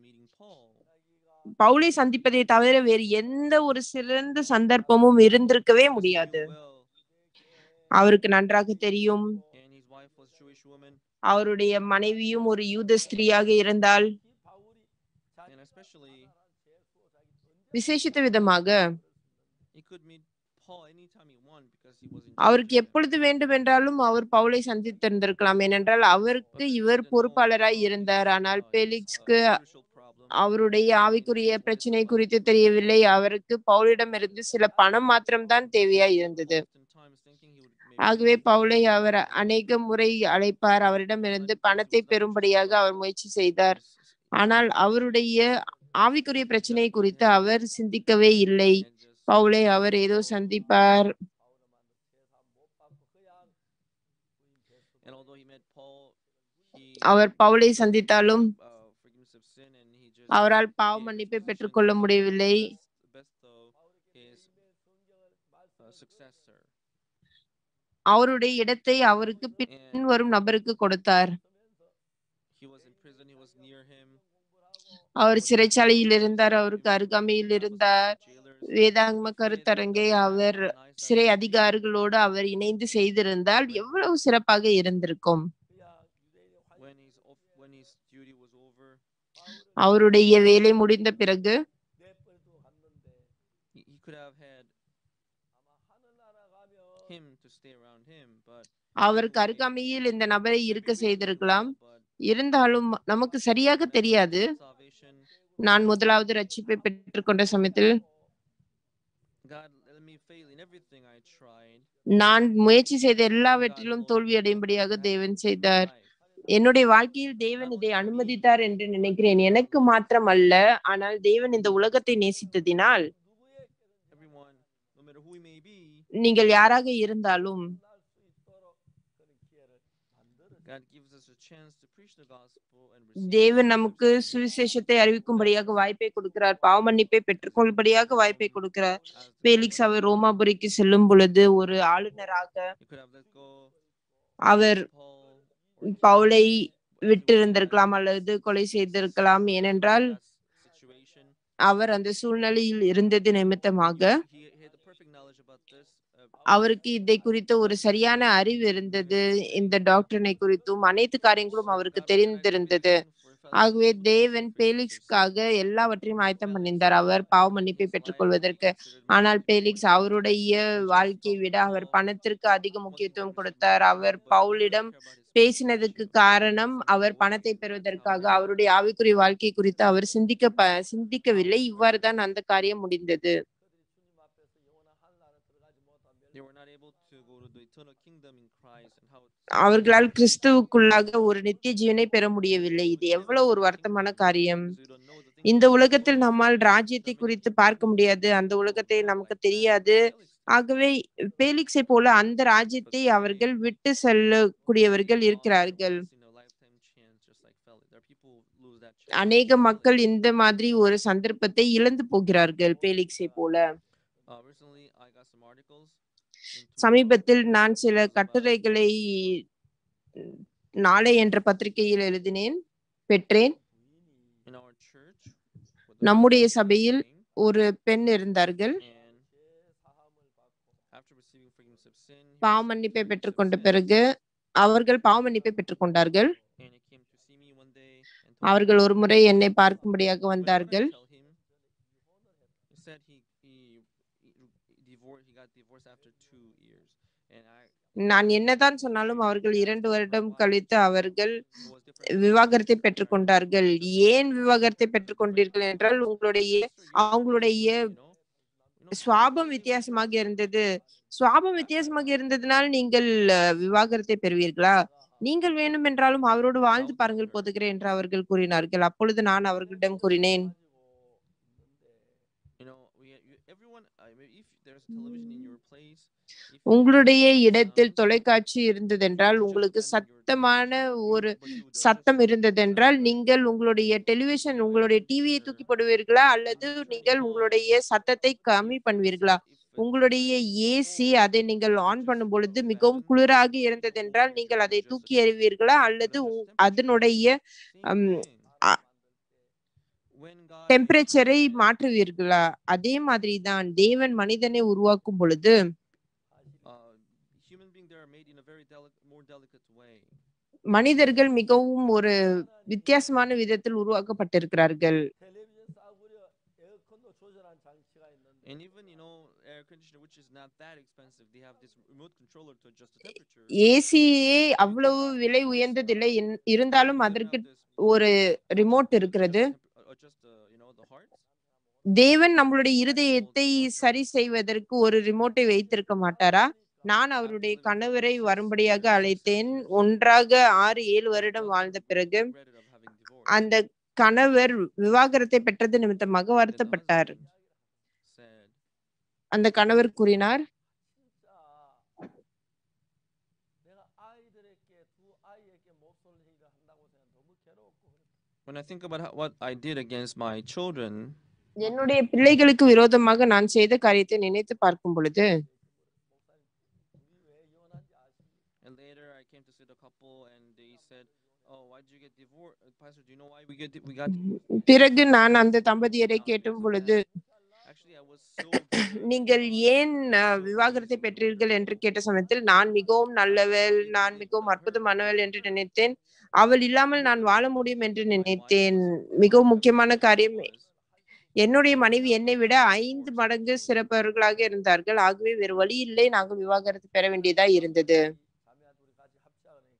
பவுலை சந்திப்பதை தவிர வேறு எந்த ஒரு சிறந்த சந்தர்ப்பமும் இருந்திருக்கவே முடியாது அவருக்கு நன்றாக தெரியும் And his wife was Jewish woman, அவருடைய மனைவியும் ஒரு யூத ஸ்திரீயாக இருந்தால் and especially விசேஷித்த விதமாக he could meet Paul anytime he wanted because he was in அவருக்கு Jerusalem. எப்பொழுது வேண்டுமென்றாலும் அவர் பவுலை சந்தித்திருந்திருக்கலாம் ஏனென்றால் அவருக்கு இவர் பொறுப்பாளராய் இருந்தார் ஆனால் பேலிக்ஸ்க்கு அவருடைய ஆவிக்குரிய பிரச்சனை குறித்து தெரியவில்லை அவருக்கு பவுலிடமிருந்து சில பணம் மாத்திரம்தான் தேவையாய் இருந்தது ஆகவே பவுலை அவர் அநேக முறை அழைப்பார் அவரிடமிருந்து பணத்தை பெறும்படியாக அவர் முயற்சி செய்தார் ஆனால் அவருடைய ஆவிக்குரிய பிரச்சனை குறித்து அவர் சிந்திக்கவே இல்லை பவுலை அவர் ஏதோ சந்திப்பார் And although he met Paul, he அவர் பவுலை சந்தித்தாலும் uh, forgiveness of sin and he just அவரால் பாவ gave மன்னிப்பை position பெற்றுக்கொள்ள to முடியவில்லை bestow his uh, successor. அவருடைய இடத்தை அவருக்கு பின் வரும் நபருக்கு கொடுத்தார் He was in prison, he was near him. அவர் சிறைச்சாலையில் இருந்தார் அவருக்கு அருகாமையில் இருந்தார் வேதாங்கம கருத்தரங்கை அவர் சிறை அதிகாரிகளோடு அவர் இணைந்து செய்திருந்தால் எவ்வளவு சிறப்பாக இருந்திருக்கும் When his off, when his duty was over, அவருடைய வேலை முடிந்த பிறகு he, he could have had him to stay around him, but அவருக்கு அருகாமையில் இந்த நபரை இருக்க maybe we செய்திருக்கலாம் but இருந்தாலும் நமக்கு சரியாக தெரியாது salvation, நான் முதலாவது ரட்சிப்பை பெற்றுக்கொண்ட சமயத்தில் God let me fail in everything I tried. நான் முயற்சி செய்த எல்லாவற்றிலும் தோல்வி அடையும்படியாக தேவன் செய்தார் என்னுடைய வாழ்க்கையில் தேவன் இதை அனுமதித்தார் என்று நினைக்கிறேன் எனக்கு மாத்திரம் அல்ல ஆனால் தேவன் இந்த உலகத்தை நேசித்ததினால் Everyone, no matter who he may be, நீங்கள் யாராக இருந்தாலும் God gives us a chance to preach the gospel and receive தேவன் the நமக்கு salvation. சுவிசேஷத்தை அறிவிக்கும்படியாக வாய்ப்பை கொடுக்கிறார் பாவ மன்னிப்பை பெற்றுக்கொள்படியாக வாய்ப்பை கொடுக்கிறார் As the பேலிக்ஸ் அவர் governor, ரோமாபுரிக்கு செல்லும் பொழுது ஒரு ஆளுநராக he could have let go our Paul or பவுலை Timothy, whatever விட்டு he would இருந்திருக்கலாம் have அல்லது கொலை செய்திருக்கலாம் ஏனென்றால் that situation. அவர் அந்த சூழ்நிலையில் இருந்தது நிமித்தமாக He, he had the perfect knowledge about this. Uh, அவருக்கு இதை குறித்த ஒரு சரியான அறிவு இருந்தது இந்த டாக்டரினை குறித்தும் அனைத்து காரியங்களும் அவருக்கு தெரிந்திருந்தது ஆகவே தேவன் பேலிக்ஸ்க்காக எல்லாவற்றையும் ஆயத்தம் பண்ணியிருந்தார் அவர் பாவ மன்னிப்பை பெற்றுக்கொள்வதற்கு ஆனால் பேலிக்ஸ் அவருடைய வாழ்க்கையை விட அவர் பணத்திற்கு அதிக முக்கியத்துவம் கொடுத்தார் அவர் பவுலிடம் பேசினதுக்கு காரணம் அவர் பணத்தை பெறுவதற்காக அவருடைய ஆவிக்குரிய வாழ்க்கை குறித்து அவர் சிந்திக்க ப- சிந்திக்கவில்லை இவ்வாறு தான் அந்த காரியம் முடிந்தது They were not able to go to the eternal kingdom in Christ and how அவர்களால் கிறிஸ்துவுக்குள்ளாக ஒரு நித்திய ஜீவனை பெற முடியவில்லை இது எவ்வளவு ஒரு வருத்தமான காரியம் because we don't know the things இந்த of the உலகத்தில் world. நம்மால் ராஜ்யத்தை குறித்து பார்க்க முடியாது அந்த உலகத்தை நமக்கு தெரியாது ஆகவே பேலிக்ஸை போல அந்த ராஜ்யத்தை அவர்கள் விட்டு செல்லக்கூடியவர்கள் இருக்கிறார்கள் அநேக மக்கள் இந்த மாதிரி ஒரு சந்தர்ப்பத்தை இழந்து போகிறார்கள் பேலிக்ஸை போல சமீபத்தில் நான் சில கட்டுரைகளை நாளை என்ற பத்திரிகையில் எழுதினேன் பெற்றேன் நம்முடைய சபையில் ஒரு பெண் இருந்தார்கள் பாவ மன்னிப்பை பெற்றுக்கொண்ட பிறகு அவர்கள் பாவ மன்னிப்பை பெற்றுக்கொண்டார்கள் அவர்கள் ஒரு முறை என்னை பார்க்கும்படியாக வந்தார்கள் நான் என்னதான் சொன்னாலும் அவர்கள் இரண்டு வருடம் கழித்து அவர்கள் விவாகரத்தை பெற்றுக்கொண்டார்கள் ஏன் விவாகரத்தை பெற்றுக்கொண்டீர்கள் என்றால் உங்களுடைய அவங்களுடைய சுவாபம் வித்தியாசமாக இருந்தது சுவாபம் வித்தியாசமாக இருந்ததுனால் நீங்கள் அஹ், விவாகரத்தை பெறுவீர்களா நீங்கள் வேண்டும் என்றாலும் அவரோடு வாழ்ந்து பாருங்கள் போதுகிறேன் என்று அவர்கள் கூறினார்கள் அப்பொழுது நான் அவர்களிடம் கூறினேன் You know, we, you, everyone, I mean, if there's there's a television in your place, if you உங்களுடைய have இடத்தில் sound, தொலைக்காட்சி இருந்ததென்றால் just உங்களுக்கு then your சத்தமான TV ஒரு but you would just சத்தம் put it இருந்ததென்றால் down. நீங்கள் உங்களுடைய டெலிவிஷன் உங்களுடைய டிவியை தூக்கி போடுவீர்களா அல்லது நீங்கள் உங்களுடைய சத்தத்தை கம்மி பண்ணுவீர்களா உங்களுடைய ஏசி அதை நீங்கள் ஆன் பண்ணும் பொழுது மிகவும் குளிராக இருந்ததென்றால் நீங்கள் அதை தூக்கி எறிவீர்களா அல்லது உங்- அதனுடைய அம், அ- டெம்பரேச்சரை மாற்றுவீர்களா அதே மாதிரி தான் தேவன் மனிதனை உருவாக்கும் பொழுது மனிதர்கள் மிகவும் ஒரு வித்தியாசமான விதத்தில் உருவாக்கப்பட்டிருக்கிறார்கள் 텔레비전 싸구려 에어컨도 조절한 장치가 있는데 And even you know air conditioner, which is not that expensive, they have this remote controller to adjust the temperature. ஏசியே அவ்வளவு விலை உயர்ந்ததில்லை இன்- இருந்தாலும் அதற்கு ஒரு ரிமோட் இருக்கிறது தேவன் நம்மளுடைய இருதயத்தை சரி செய்வதற்கு ஒரு ரிமோட்டை வைத்திருக்க மாட்டாரா நான் அவருடைய கணவரை வரும்படியாக அழைத்தேன் ஒன்றாக ஆறு ஏழு வருடம் வாழ்ந்த பிறகு அந்த கணவர் விவாகரத்தை பெற்றது நிமித்தமாக வருத்தப்பட்டார் அந்த கணவர் கூறினார் 진짜 내가 아이들에게 두 아이에게 목소리를 한다고 생각 너무 괴롭고 그랬다. When I think about how, what I did against my children, என்னுடைய பிள்ளைகளுக்கு விரோதமாக நான் செய்த காரியத்தை நினைத்து பார்க்கும் பொழுது 우리 왜 이혼한지 아십니까? and later I came to see the couple, and they said, "Oh, why did you get divorced, Pastor? Do you know why we get di- we got?" பிறகு நான் அந்த தம்பதியரை கேட்டும் பொழுது Actually, I was so. good. நீங்கள் ஏன் அஹ், விவாகரத்தை பெற்றீர்கள் என்று கேட்ட சமயத்தில் நான் மிகவும் நல்லவள் நான் மிகவும் அற்புதமானவள் என்று நினைத்தேன் அவள் இல்லாமல் நான் வாழ முடியும் என்று நினைத்தேன் மிகவும் முக்கியமான காரியம் என்னுடைய மனைவி என்னை விட ஐந்து மடங்கு சிறப்பவர்களாக இருந்தார்கள் ஆகவே வேறு வழி இல்லை நாங்கள் விவாகரத்து பெற வேண்டியதா இருந்தது 자매와 둘이 같이 합치하니까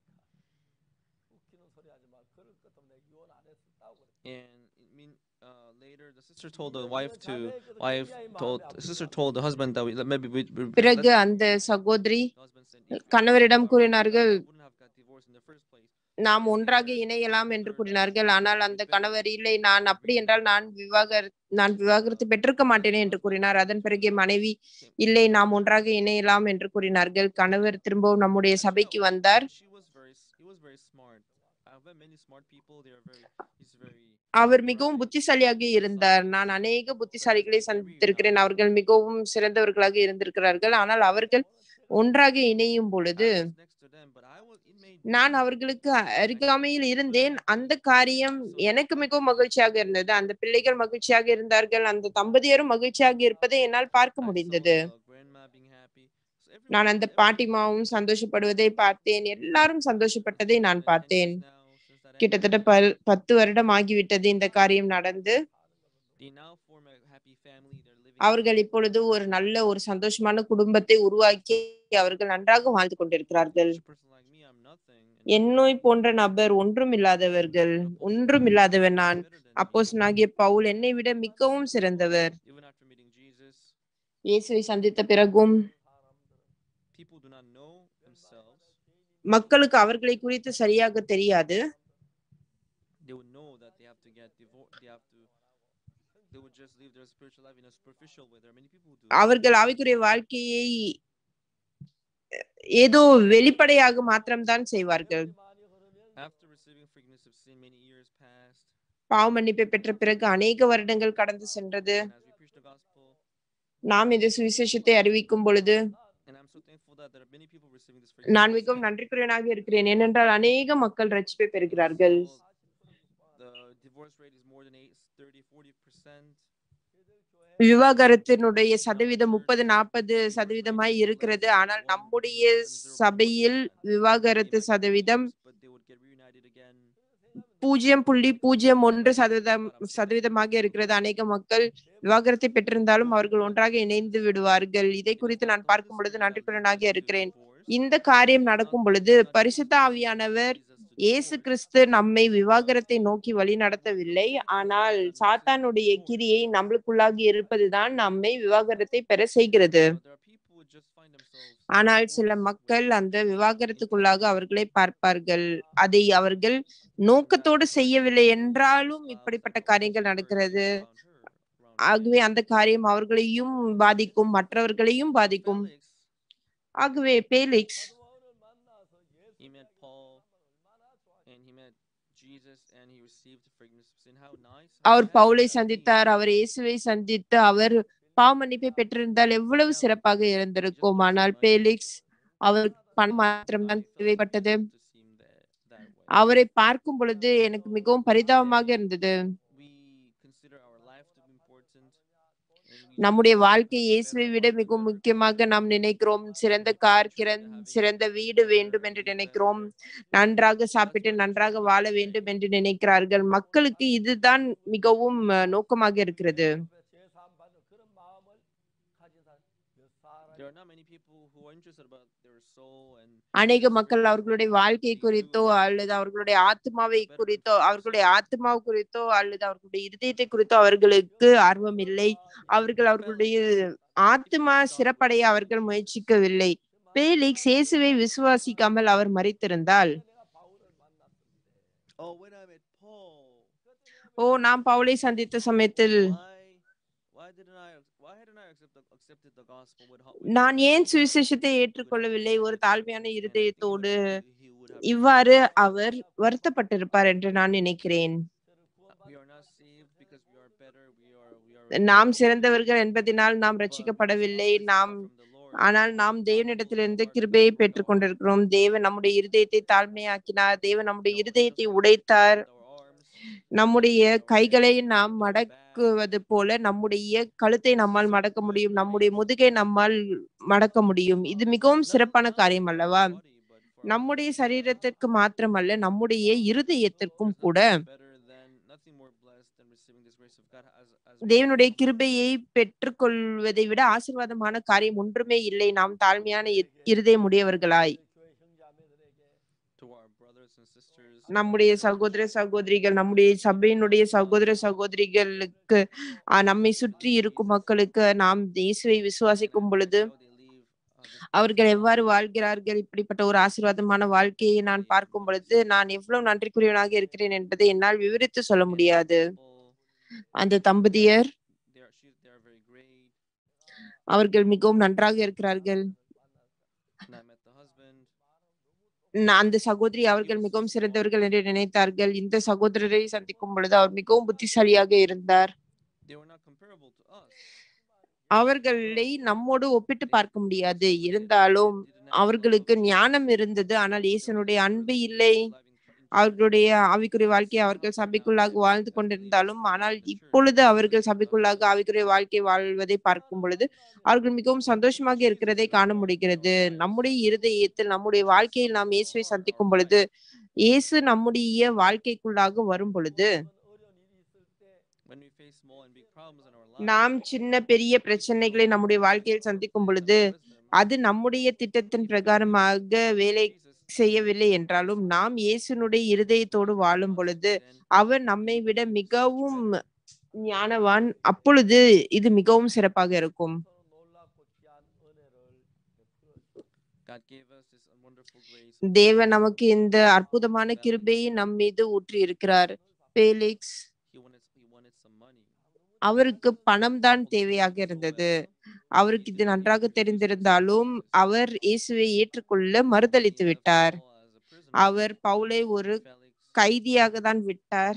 웃기는 소리 하지 마. 그럴 것 없네. 이혼 안 했었다고 그래. And I mean, uh, later the sister told the wife to wife told the sister told the husband that we that maybe we. we பிறகு let- அந்த சகோதரி the husband said, "If we கணவரிடம் divorced, கூறினார்கள் we wouldn't have got divorced in the first place." நாம் ஒன்றாக இணையலாம் என்று கூறினார்கள் ஆனால் அந்த கணவர் இல்லை நான் அப்படி என்றால் நான் விவாகர நான் விவாகரத்து பெற்றிருக்க மாட்டேனே என்று கூறினார் அதன் பிறகு மனைவி இல்லை நாம் ஒன்றாக இணையலாம் என்று கூறினார்கள் கணவர் திரும்பவும் நம்முடைய சபைக்கு வந்தார் She was very. s- He was very smart. I've met many smart people. They are very. He's very. அவர் மிகவும் புத்திசாலியாக இருந்தார் நான் அநேக புத்திசாலிகளை சந்தித்திருக்கிறேன் அவர்கள் மிகவும் சிறந்தவர்களாக இருந்திருக்கிறார்கள் ஆனால் அவர்கள் ஒன்றாக இணையும் பொழுது I was next to them, but I was. It made. நான் அவர்களுக்கு அருகாமையில் இருந்தேன் அந்த காரியம் எனக்கு மிகவும் மகிழ்ச்சியாக இருந்தது அந்த பிள்ளைகள் மகிழ்ச்சியாக இருந்தார்கள் அந்த தம்பதியரும் மகிழ்ச்சியாக இருப்பதை என்னால் பார்க்க I saw முடிந்தது the grandma being happy. So everyone- நான் அந்த everyone- பாட்டிமாவும் சந்தோஷப்படுவதை பார்த்தேன் எல்லாரும் சந்தோஷப்பட்டதை நான் And- and பார்த்தேன் since now- since that கிட்டத்தட்ட happened, பல் பத்து வருடம் ஆகிவிட்டது இந்த காரியம் நடந்து they now form a happy family. They're living. அவர்கள் இப்பொழுது ஒரு நல்ல ஒரு சந்தோஷமான குடும்பத்தை உருவாக்கி அவர்கள் நன்றாக வாழ்ந்து கொண்டிருக்கிறார்கள் Such a person like me, I'm nothing. and என்னோய் போன்ற நபர் ஒன்றும் இல்லாதவர்கள் ஒன்றும் இல்லாதவன் நான் better than me. அப்போஸ்தலனாகிய பவுல் என்னை விட மிகவும் சிறந்தவர் Even after meeting Jesus, இயேசுவை சந்தித்த பிறகும் people do not know themselves. மக்களுக்கு அவர்களை குறித்து சரியாக தெரியாது They would know that they have to get divorced. They have to. They would just live their spiritual life in a superficial way. There are many people who do. that. அவர்கள் ஆவிக்குரிய வாழ்க்கையை ஏதோ வெளிப்படையாக மாத்திரம்தான் செய்வார்கள் 많이 흐르면 After receiving forgiveness of sin, many years passed. பாவ மன்னிப்பை பெற்ற பிறகு அநேக வருடங்கள் கடந்து சென்றது And as we preach the gospel, நாம் இந்த சுவிசேஷத்தை அறிவிக்கும் பொழுது and I'm so thankful that there are many people receiving this நான் மிகவும் நன்றிக்குரியவனாக இருக்கிறேன் ஏனென்றால் அநேக மக்கள் ரட்சிப்பை பெறுகிறார்கள் The divorce rate is more than eight, 30, 40 percent. விவாகரத்தினுடைய சதவீதம் முப்பது நாற்பது சதவீதமாய் இருக்கிறது ஆனால் நம்முடைய சபையில் விவாகரத்து சதவீதம் But they would get reunited again. பூஜ்ஜியம் புள்ளி பூஜ்ஜியம் ஒன்று சதவீதம் சதவீதமாக இருக்கிறது அநேக மக்கள் விவாகரத்தை பெற்றிருந்தாலும் அவர்கள் ஒன்றாக இணைந்து விடுவார்கள் இதை குறித்து நான் பார்க்கும் பொழுது நன்றிக்குள்ளனாக இருக்கிறேன் இந்த காரியம் நடக்கும் பொழுது பரிசுத்த ஆவியானவர் இயேசு கிறிஸ்து நம்மை விவாகரத்தை நோக்கி வழி நடத்தவில்லை ஆனால் சாத்தானுடைய கிரியை நம்மளுக்குள்ளாக இருப்பதுதான் நம்மை விவாகரத்தை பெற செய்கிறது ஆனால் சில மக்கள் அந்த விவாகரத்துக்குள்ளாக அவர்களை பார்ப்பார்கள் அதை அவர்கள் நோக்கத்தோடு செய்யவில்லை என்றாலும் இப்படிப்பட்ட காரியங்கள் நடக்கிறது ஆகவே அந்த காரியம் அவர்களையும் பாதிக்கும் மற்றவர்களையும் பாதிக்கும் Felix, ஆகவே Felix 바울을 만나서 예수 he met Paul and he met Jesus and he received the forgiveness of sin. How nice. how அவர் nice பவுலை would that be? சந்தித்தார் அவர் இயேசுவை சந்தித்து அவர் பாவமன்னிப்பை பெற்றிருந்தால் எவ்வளவு சிறப்பாக இருந்திருக்கும் ஆனால் பேலிக்ஸ் அவர் பணம் மாத்திரம்தான் தேவைப்பட்டது To seem that, that way. அவரை பார்க்கும் பொழுது எனக்கு மிகவும் பரிதாபமாக இருந்தது We consider our life to be important. and we நம்முடைய just வாழ்க்கை better இயேசுவை விட or மிகவும் better. முக்கியமாக நாம் நினைக்கிறோம் சிறந்த கார் கிரண் சிறந்த வீடு வேண்டும் என்று நினைக்கிறோம் நன்றாக சாப்பிட்டு நன்றாக வாழ வேண்டும் என்று நினைக்கிறார்கள் மக்களுக்கு இதுதான் மிகவும் அஹ், நோக்கமாக இருக்கிறது 제3받는 그런 마음을 가진 사람 몇 사람이 There are not many people who are interested about their soul and அநேக மக்கள் அவர்களுடைய வாழ்க்கை குறித்தோ அல்லது அவர்களுடைய ஆத்மாவை குறித்தோ அவர்களுடைய ஆத்மா குறித்தோ அல்லது அவர்களுடைய இருதயத்தை குறித்தோ அவர்களுக்கு ஆர்வம் இல்லை அவர்கள் அவர்களுடைய ஆத்மா சிறப்படைய அவர்கள் முயற்சிக்கவில்லை பேலிக்ஸ் இயேசுவை விசுவாசிக்காமல் அவர் மறித்திருந்தால் 내가 바울을 만났을 oh when I met Paul ஓ நாம் பவுலை சந்தித்த சமயத்தில் why why didn't I why hadn't I accept the, accepted the gospel with, ho- with நான் ஏன் சுவிசேஷத்தை ஏற்றுக்கொள்ளவில்லை ஒரு தாழ்மையான இருதயத்தோடு இவ்வாறு அவர் வருத்தப்பட்டிருப்பார் என்று நான் நினைக்கிறேன் we are not saved because we are better we are we are நாம் சிறந்தவர்கள் என்பதினால் நாம் ரட்சிக்கப்படவில்லை நாம் ஆனால் நாம் தேவனிடத்திலிருந்து கிருபையை பெற்றுக் கொண்டிருக்கிறோம் தேவன் நம்முடைய இருதயத்தை தாழ்மையாக்கினார் தேவன் நம்முடைய இருதயத்தை உடைத்தார் நம்முடைய கைகளை நாம் மடக்குவது போல நம்முடைய கழுத்தை நம்மால் மடக்க முடியும் நம்முடைய முதுகை நம்மால் மடக்க முடியும் இது மிகவும் சிறப்பான காரியம் அல்லவா நம்முடைய சரீரத்திற்கு மாத்திரமல்ல நம்முடைய இருதயத்திற்கும் கூட தேவனுடைய கிருபையை பெற்றுக்கொள்வதை விட ஆசீர்வாதமான காரியம் ஒன்றுமே இல்லை நாம் தாழ்மையான இ- இருதயம் உடையவர்களாய் 교회 형제 자매들에게 நம்முடைய சகோதர சகோதரிகள் நம்முடைய சபையினுடைய சகோதர சகோதரிகளுக்கு ஆஹ், நம்மை சுற்றி இருக்கும் மக்களுக்கு நாம் இயேசுவை விசுவாசிக்கும் பொழுது அவர்கள் எவ்வாறு வாழ்கிறார்கள் இப்படிப்பட்ட ஒரு ஆசீர்வாதமான வாழ்க்கையை நான் பார்க்கும் பொழுது நான் எவ்வளவு நன்றிக்குரியவனாக இருக்கிறேன் என்பதை என்னால் விவரித்து சொல்ல முடியாது அந்த தம்பதியர் அவர்கள் மிகவும் நன்றாக இருக்கிறார்கள் நான் அந்த சகோதரி அவர்கள் மிகவும் சிறந்தவர்கள் என்று நினைத்தார்கள் இந்த சகோதரரை சந்திக்கும் பொழுது அவர் மிகவும் புத்திசாலியாக இருந்தார் அவர்களை நம்மோடு ஒப்பிட்டு பார்க்க முடியாது இருந்தாலும் அவர்களுக்கு ஞானம் இருந்தது ஆனால் இயேசுனுடைய அன்பு இல்லை அவர்களுடைய ஆவிக்குரிய வாழ்க்கையை அவர்கள் சபைக்குள்ளாக வாழ்ந்து கொண்டிருந்தாலும் ஆனால் இப்பொழுது அவர்கள் சபைக்குள்ளாக ஆவிக்குரிய வாழ்க்கை வாழ்வதை பார்க்கும் பொழுது அவர்கள் மிகவும் சந்தோஷமாக இருக்கிறதை காண முடிகிறது நம்முடைய இருதயத்தில் நம்முடைய வாழ்க்கையில் நாம் இயேசுவை சந்திக்கும் பொழுது இயேசு நம்முடைய வாழ்க்கைக்குள்ளாக வரும் பொழுது நாம் சின்ன பெரிய பிரச்சனைகளை நம்முடைய வாழ்க்கையில் சந்திக்கும் பொழுது அது நம்முடைய திட்டத்தின் பிரகாரமாக வேலை செய்யவில்லை என்றாலும் நாம் இயேசுனுடைய இருதயத்தோடு வாழும் பொழுது அவர் நம்மை விட மிகவும் ஞானவான் அப்பொழுது இது மிகவும் சிறப்பாக இருக்கும் 놀랍고 귀한 은혜를 베풀어 God gave us this wonderful grace. தேவன் நமக்கு இந்த அற்புதமான கிருபையை நம் மீது ஊற்றி இருக்கிறார் Felix He wanted, he wanted some money. அவருக்கு பணம் தான் தேவையாக இருந்தது அவருக்கு இது நன்றாக தெரிந்திருந்தாலும் அவர் இயேசுவை ஏற்றுக்கொள்ள மறுதளித்து விட்டார் அவர் பவுலை ஒரு கைதியாக தான் விட்டார்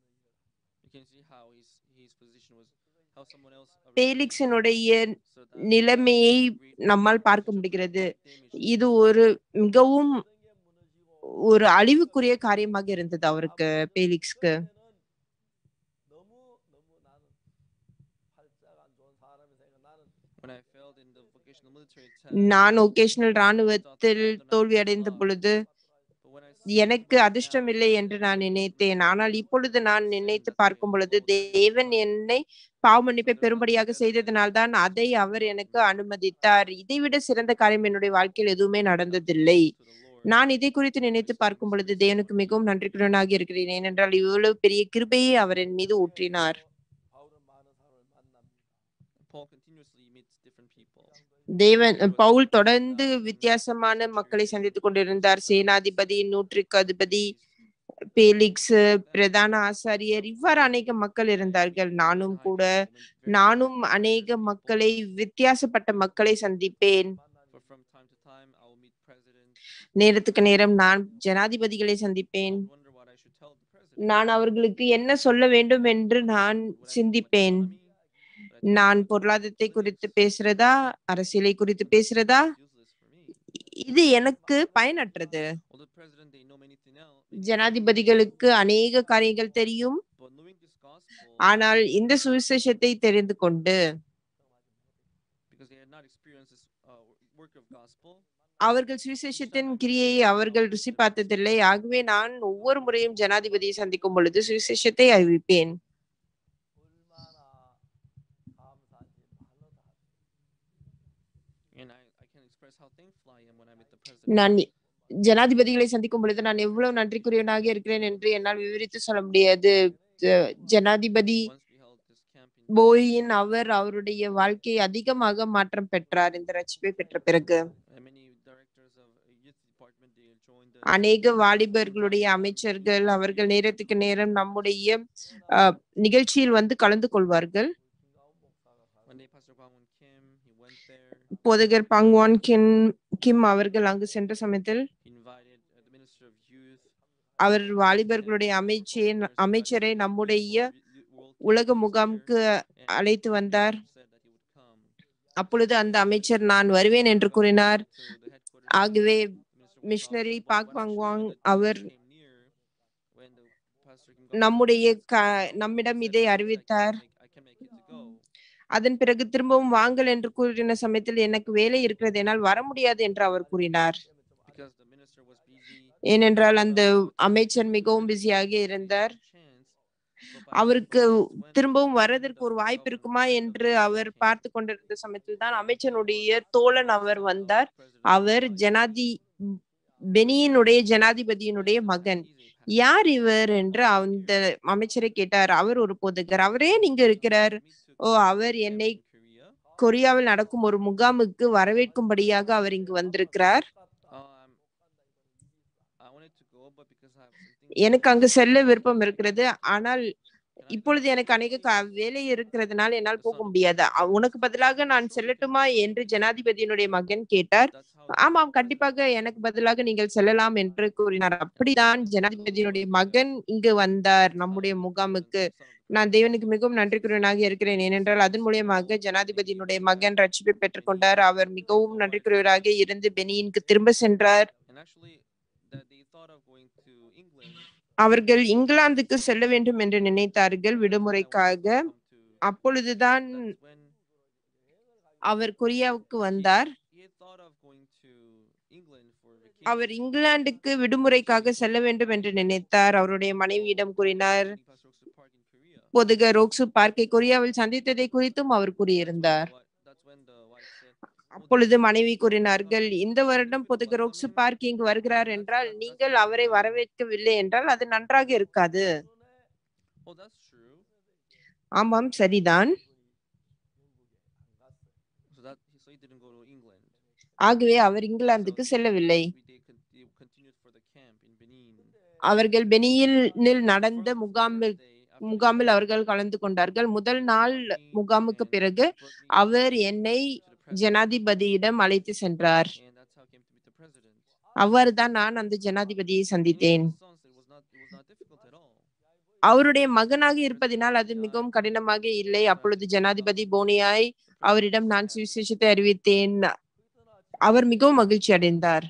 பேலிக்ஸினுடைய நிலைமையை நம்மால் பார்க்க முடிகிறது இது ஒரு மிகவும் ஒரு அழிவுக்குரிய காரியமாக இருந்தது அவருக்கு பேலிக்ஸ்க்கு 너무 너무 나는 팔자가 안 좋은 사람이니까 나는 When I failed in the vocational military test, நான் ஒகேஷனல் ராணுவத்தில் தோல்வி அடைந்த பொழுது but when I see எனக்கு அதிர்ஷ்டம் இல்லை என்று நான் நினைத்தேன் ஆனால் இப்பொழுது நான் நினைத்து பார்க்கும் பொழுது தேவன் என்னை பாவமன்னிப்பை பெரும்படியாக செய்ததினால்தான் அதை அவர் எனக்கு அனுமதித்தார் இதைவிட சிறந்த காரியம் என்னுடைய வாழ்க்கையில் எதுவுமே நடந்ததில்லை to the Lord, நான் இதை குறித்து நினைத்து பார்க்கும் பொழுது தேவனுக்கு மிகவும் நன்றிக்குரியவனாக இருக்கிறேன் ஏனென்றால் இவ்வளவு பெரிய கிருபையை அவர் என் மீது ஊற்றினார் 바울은 많은 사람을 만납니다. Paul continuously meets different people. தேவன் பவுல் தொடர்ந்து வித்தியாசமான மக்களை சந்தித்துக் கொண்டிருந்தார் சேனாதிபதி நூற்றுக்கு அதிபதி பேலிக்ஸ் பிரதான ஆசாரியர் இவ்வாறு அநேக மக்கள் இருந்தார்கள் நானும் கூட நானும் அநேக மக்களை வித்தியாசப்பட்ட மக்களை சந்திப்பேன் For from time to time, I will meet presidents. நேரத்துக்கு நேரம் நான் ஜனாதிபதிகளை சந்திப்பேன் I wonder what I should tell the president. நான் அவர்களுக்கு என்ன சொல்ல வேண்டும் என்று நான் Would I talk சிந்திப்பேன் about economy? Would I talk நான் about பொருளாதாரத்தை குறித்து politics? பேசுறதா அரசியலை குறித்து பேசுறதா It's useless for me. இது எனக்கு பயனற்றது Although the president, they know anything else. many ஜனாதிபதிகளுக்கு அநேக காரியங்கள் தெரியும் things, But knowing this gospel, ஆனால் இந்த சுவிசேஷத்தை தெரிந்து கொண்டு because they had not experienced this uh, work of gospel, அவர்கள் சுவிசேஷத்தின் கிரியையை அவர்கள் ருசி பார்த்ததில்லை ஆகவே நான் ஒவ்வொரு முறையும் ஜனாதிபதியை சந்திக்கும் பொழுது சுவிசேஷத்தை அறிவிப்பேன் 얼마나 감사한지 말로 다 할 수. and I, I can express how thankful I am when I meet the president. நான் ஜனாதிபதிகளை சந்திக்கும் பொழுது நான் எவ்வளவு நன்றிக்குரியவனாக இருக்கிறேன் என்று என்னால் விவரித்து சொல்ல முடியாது ஜ- ஜனாதிபதி Once we held this camp in போயின் அவர் அவருடைய வாழ்க்கையை அதிகமாக மாற்றம் பெற்றார் இந்த ரட்சிப்பை பெற்ற பிறகு and many directors of youth department they joined the அநேக வாலிபர்களுடைய அமைச்சர்கள் அவர்கள் நேரத்துக்கு நேரம் நம்முடைய அஹ், நிகழ்ச்சியில் வந்து கலந்து கொள்வார்கள் one day Pastor Kwangwon Kim he went there போதகர் பங்வான் கிம் கிம் அவர்கள் அங்கு சென்ற சமயத்தில் he invited uh, the minister of youth அவர் வாலிபர்களுடைய அமைச்சே அமைச்சரை நம்முடைய உலக முகாமுக்கு அழைத்து வந்தார் அப்பொழுது அந்த அமைச்சர் நான் வருவேன் என்று கூறினார் ஆகவே மிஷனரி பாக் பங்வாங் அவர் நம்முடைய க- நம்மிடம் இதை அறிவித்தார் அதன் பிறகு திரும்பவும் வாங்கள் என்று கூறின சமயத்தில் எனக்கு வேலை இருக்கிறது என்னால் வர முடியாது என்று அவர் கூறினார் ஏனென்றால் அந்த அமைச்சர் மிகவும் பிஸியாக இருந்தார் அவருக்கு திரும்பவும் வர்றதற்கு ஒரு வாய்ப்பு இருக்குமா என்று அவர் பார்த்து கொண்டிருந்த சமயத்தில் தான் அமைச்சனுடைய தோழன் அவர் வந்தார் அவர் ஜனாதி பெனியினுடைய ஜனாதிபதியினுடைய மகன் யார் இவர் என்று அந்த அமைச்சரை கேட்டார் அவர் ஒரு போதகர் அவரே நீங்க இருக்கிறார் ஓ அவர் என்னை கொரியாவில் நடக்கும் ஒரு முகாமுக்கு வரவேற்கும்படியாக அவர் இங்கு வந்திருக்கிறார் எனக்கு அங்கு செல்ல விருப்பம் இருக்கிறது ஆனால் இப்பொழுது எனக்கு அநேக க- வேலை இருக்கிறதுனால என்னால் போக முடியாது அ- உனக்கு பதிலாக நான் செல்லட்டுமா என்று ஜனாதிபதியினுடைய மகன் கேட்டார் ஆமாம் கண்டிப்பாக எனக்கு பதிலாக நீங்கள் செல்லலாம் என்று கூறினார் அப்படிதான் ஜனாதிபதியினுடைய மகன் இங்கு வந்தார் நம்முடைய முகாமுக்கு நான் தேவனுக்கு மிகவும் நன்றிக்குரியவனாக இருக்கிறேன் ஏனென்றால் அதன் மூலியமாக ஜனாதிபதியினுடைய மகன் ரட்சிப்பை பெற்றுக்கொண்டார் அவர் மிகவும் நன்றிக்குரியவராக இருந்து பெனியினுக்கு திரும்ப சென்றார் அவர்கள் இங்கிலாந்துக்கு செல்ல வேண்டும் என்று நினைத்தார்கள் விடுமுறைக்காக அப்பொழுதுதான் அவர் கொரியாவுக்கு வந்தார் அவர் இங்கிலாந்துக்கு விடுமுறைக்காக செல்ல வேண்டும் என்று நினைத்தார் அவருடைய மனைவியிடம் கூறினார் பொதுக ரோக்சு பார்க்கை கொரியாவில் சந்தித்ததை குறித்தும் அவர் கூறியிருந்தார் அப்பொழுது மனைவி கூறினார்கள் இந்த வருடம் பொதுக ரோக்சு பார்க் இங்கு வருகிறார் என்றால் நீங்கள் அவரை வரவேற்கவில்லை என்றால் அது நன்றாக இருக்காது Oh, that's true. ஆமாம் சரிதான் So that so he didn't go to England. ஆகவே அவர் இங்கிலாந்துக்கு செல்லவில்லை We- They, con- they continued for the camp in Benin. அவர்கள் பெனியில் நடந்த From முகாமில் that day, after முகாமில் the அவர்கள் கலந்து கொண்டார்கள் முதல் நாள் meeting முகாமுக்கு and பிறகு brought me அவர் என்னை to the president. ஜனாதிபதியிடம் அழைத்து சென்றார் And that's how I came to meet the president. அவ்வாறு தான் நான் அந்த ஜனாதிபதியை சந்தித்தேன் His sons, it was not it was not difficult at all. அவருடைய மகனாக இருப்பதினால் அது மிகவும் கடினமாக இல்லை அப்பொழுது ஜனாதிபதி போனியாய் அவரிடம் நான் சுவிசேஷத்தை அறிவித்தேன் அவர் மிகவும் மகிழ்ச்சி அடைந்தார்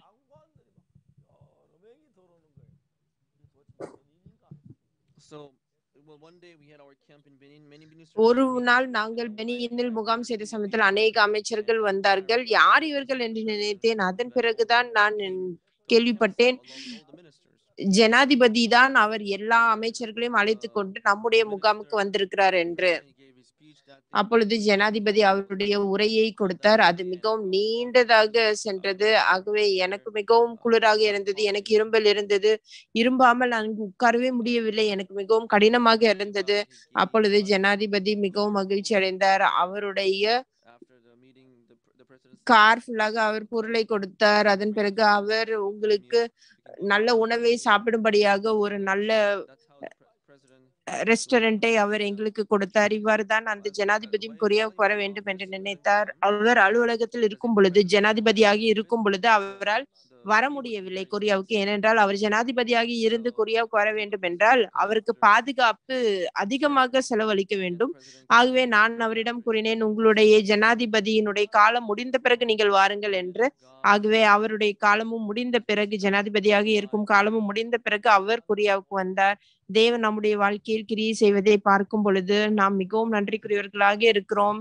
So well, one day we had our camp in Benin. Many ministers ஒரு came. நாள் நாங்கள் பெனியினில் முகாம் செய்த சமயத்தில் அநேக அமைச்சர்கள் வந்தார்கள் யார் இவர்கள் என்று நினைத்தேன் அதன் பிறகுதான் நான் கேள்விப்பட்டேன் Along with all the ministers. ஜனாதிபதி தான் அவர் எல்லா அமைச்சர்களையும் அழைத்து கொண்டு நம்முடைய முகாமுக்கு வந்திருக்கிறார் என்று And he gave his speech that day. அப்பொழுது ஜனாதிபதி அவருடைய உரையை கொடுத்தார் அது மிகவும் நீண்டதாக சென்றது ஆகவே எனக்கு மிகவும் குளிராக இருந்தது எனக்கு இரும்பல் இருந்தது இரும்பாமல் அங்கு உட்காரவே முடியவில்லை எனக்கு மிகவும் கடினமாக இருந்தது He gave அப்பொழுது his- ஜனாதிபதி மிகவும் மகிழ்ச்சி அடைந்தார் அவருடைய After the meeting, the, pr- the president car ஃபுல்லாக அவர் பொருளை கொடுத்தார் அதன் பிறகு அவர் உங்களுக்கு நல்ல உணவை சாப்பிடும்படியாக ஒரு நல்ல That's how the pre- president ரெஸ்டாரண்டை அவர் எங்களுக்கு கொடுத்தார் இவ்வாறு தான் அந்த ஜனாதிபதியும் கொரியாவுக்கு வர வேண்டும் என்று நினைத்தார் அவர் அலுவலகத்தில் இருக்கும் பொழுது ஜனாதிபதியாகி இருக்கும் பொழுது அவரால் வர முடியவில்லை கொரியாவுக்கு ஏனென்றால் அவர் ஜனாதிபதியாகி இருந்து கொரியாவுக்கு வர வேண்டும் என்றால் அவருக்கு பாதுகாப்பு அதிகமாக செலவழிக்க வேண்டும் ஆகவே நான் அவரிடம் கூறினேன் உங்களுடைய ஜனாதிபதியினுடைய காலம் முடிந்த பிறகு நீங்கள் வாருங்கள் என்று ஆகவே அவருடைய காலமும் முடிந்த பிறகு ஜனாதிபதியாக இருக்கும் காலமும் முடிந்த பிறகு அவர் கொரியாவுக்கு வந்தார் தேவன் நம்முடைய வாழ்க்கையில் கிரியை செய்வதை பார்க்கும் பொழுது நாம் மிகவும் நன்றிக்குரியவர்களாக இருக்கிறோம்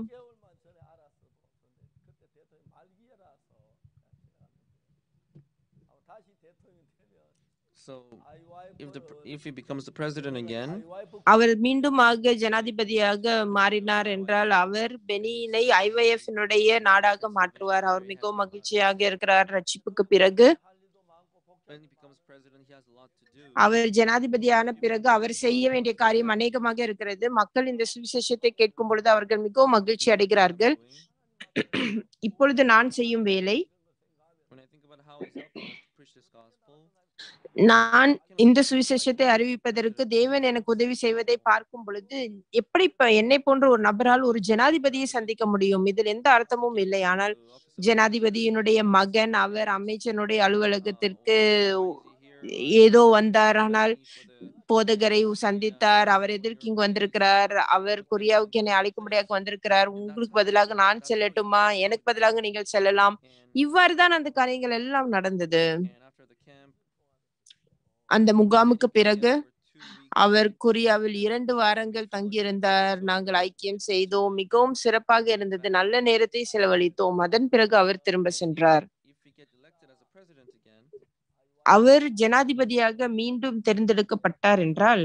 6개월만 전에 알았어도 그때 대통령이 말기에라서 다시 대통령이 되면 So 아이와이프 if the pr- if he becomes the president again, அவர் மீண்டுமாக ஜனாதிபதியாக மாறினார் என்றால் அவர் பெனியினை ஐவைஎஃப்னுடைய நாடாக மாற்றுவார் அவர் மிகவும் மகிழ்ச்சியாக இருக்கிறார் ரட்சிப்புக்கு பிறகு when he becomes president, he has a lot to do. அவர் ஜனாதிபதியான பிறகு அவர் செய்ய வேண்டிய காரியம் அநேகமாக இருக்கிறது மக்கள் இந்த சுவிசேஷத்தை கேட்கும் பொழுது அவர்கள் மிகவும் மகிழ்ச்சி அடைகிறார்கள் இப்பொழுது நான் செய்யும் வேலை When I think about how he's helping us to preach this gospel, நான் இந்த சுவிசேஷத்தை அறிவிப்பதற்கு தேவன் எனக்கு உதவி செய்வதை பார்க்கும் பொழுது எப்படி இப்ப என்னை போன்ற ஒரு நபரால் ஒரு ஜனாதிபதியை சந்திக்க முடியும் இதில் எந்த அர்த்தமும் இல்லை ஆனால் the office of ஜனாதிபதியினுடைய மகன் அவர் அமைச்சனுடைய அலுவலகத்திற்கு Why is he here? ஏதோ வந்தார் ஆனால் For the- போதகரை சந்தித்தார் அவர் எதற்கு இங்கு வந்திருக்கிறார் அவர் கொரியாவுக்கு என்னை அழைக்கும்படியாக வந்திருக்கிறார் உங்களுக்கு பதிலாக நான் செல்லட்டுமா எனக்கு பதிலாக நீங்கள் செல்லலாம் and- இவ்வாறு தான் அந்த காரியங்கள் எல்லாம் நடந்தது and after the camp, அந்த முகாமுக்கு பிறகு for two weeks, அவர் கொரியாவில் இரண்டு வாரங்கள் தங்கியிருந்தார் நாங்கள் ஐக்கியம் செய்தோம் மிகவும் சிறப்பாக இருந்தது நல்ல நேரத்தை செலவழித்தோம் அதன் பிறகு அவர் திரும்ப சென்றார் if we get elected as a president again, அவர் ஜனாதிபதியாக மீண்டும் தேர்ந்தெடுக்கப்பட்டார் என்றால்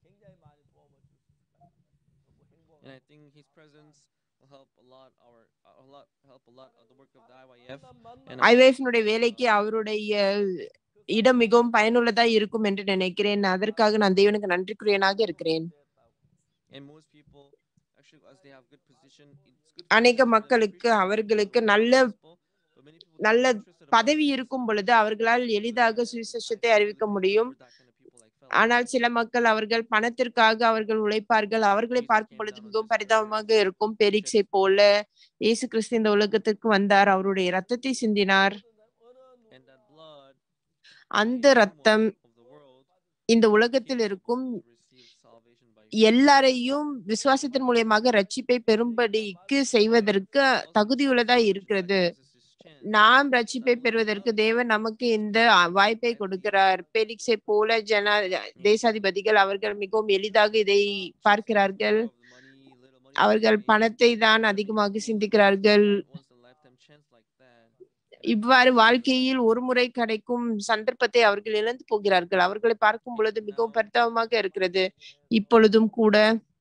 and I think his presence will help a lot our a lot help a lot of the work of the IYF and I- ஐவேஃப்னுடைய வேலைக்கு அவருடைய இடம் மிகவும் பயனுள்ளதா இருக்கும் என்று நினைக்கிறேன் அதற்காக நான் தேவனுக்கு நன்றிக்குரியனாக இருக்கிறேன் and most people actually as they have good position it's good for அநேக them to மக்களுக்கு preach the அவர்களுக்கு gospel, நல்ல but many people don't நல்ல interested about பதவி it. இருக்கும் பொழுது அவர்களால் எளிதாக சுவிசேஷத்தை அறிவிக்க முடியும் We're that kind of people like Phelps. ஆனால் சில மக்கள் அவர்கள் பணத்திற்காக அவர்கள் உழைப்பார்கள் அவர்களை பார்க்கும் பொழுது மிகவும் பரிதாபமாக இருக்கும் பெரிக்ஸை போல இயேசு கிறிஸ்து இந்த உலகத்திற்கு வந்தார் அவருடைய ரத்தத்தை சிந்தினார் and that blood அந்த ரத்தம் of the world இந்த உலகத்தில் இருக்கும் to receive salvation by எல்லாரையும் விசுவாசத்தின் மூலியமாக ரட்சிப்பை பெறும்படிக்கு செய்வதற்கு தகுதியுள்ளதா இருக்கிறது நாம் ரட்சிப்பை பெறுவதற்கு தேவன் நமக்கு இந்த வாய்ப்பை கொடுக்கிறார் பெலிக்ஸை போல ஜன தேசாதிபதிகள் அவர்கள் மிகவும் எளிதாக இதை பார்க்கிறார்கள் அவர்கள் பணத்தை தான் அதிகமாக சிந்திக்கிறார்கள் இவ்வாறு வாழ்க்கையில் ஒரு முறை கிடைக்கும் சந்தர்ப்பத்தை அவர்கள் இழந்து போகிறார்கள் அவர்களை பார்க்கும் பொழுது மிகவும் பரிதாபமாக இருக்கிறது இப்பொழுதும் கூட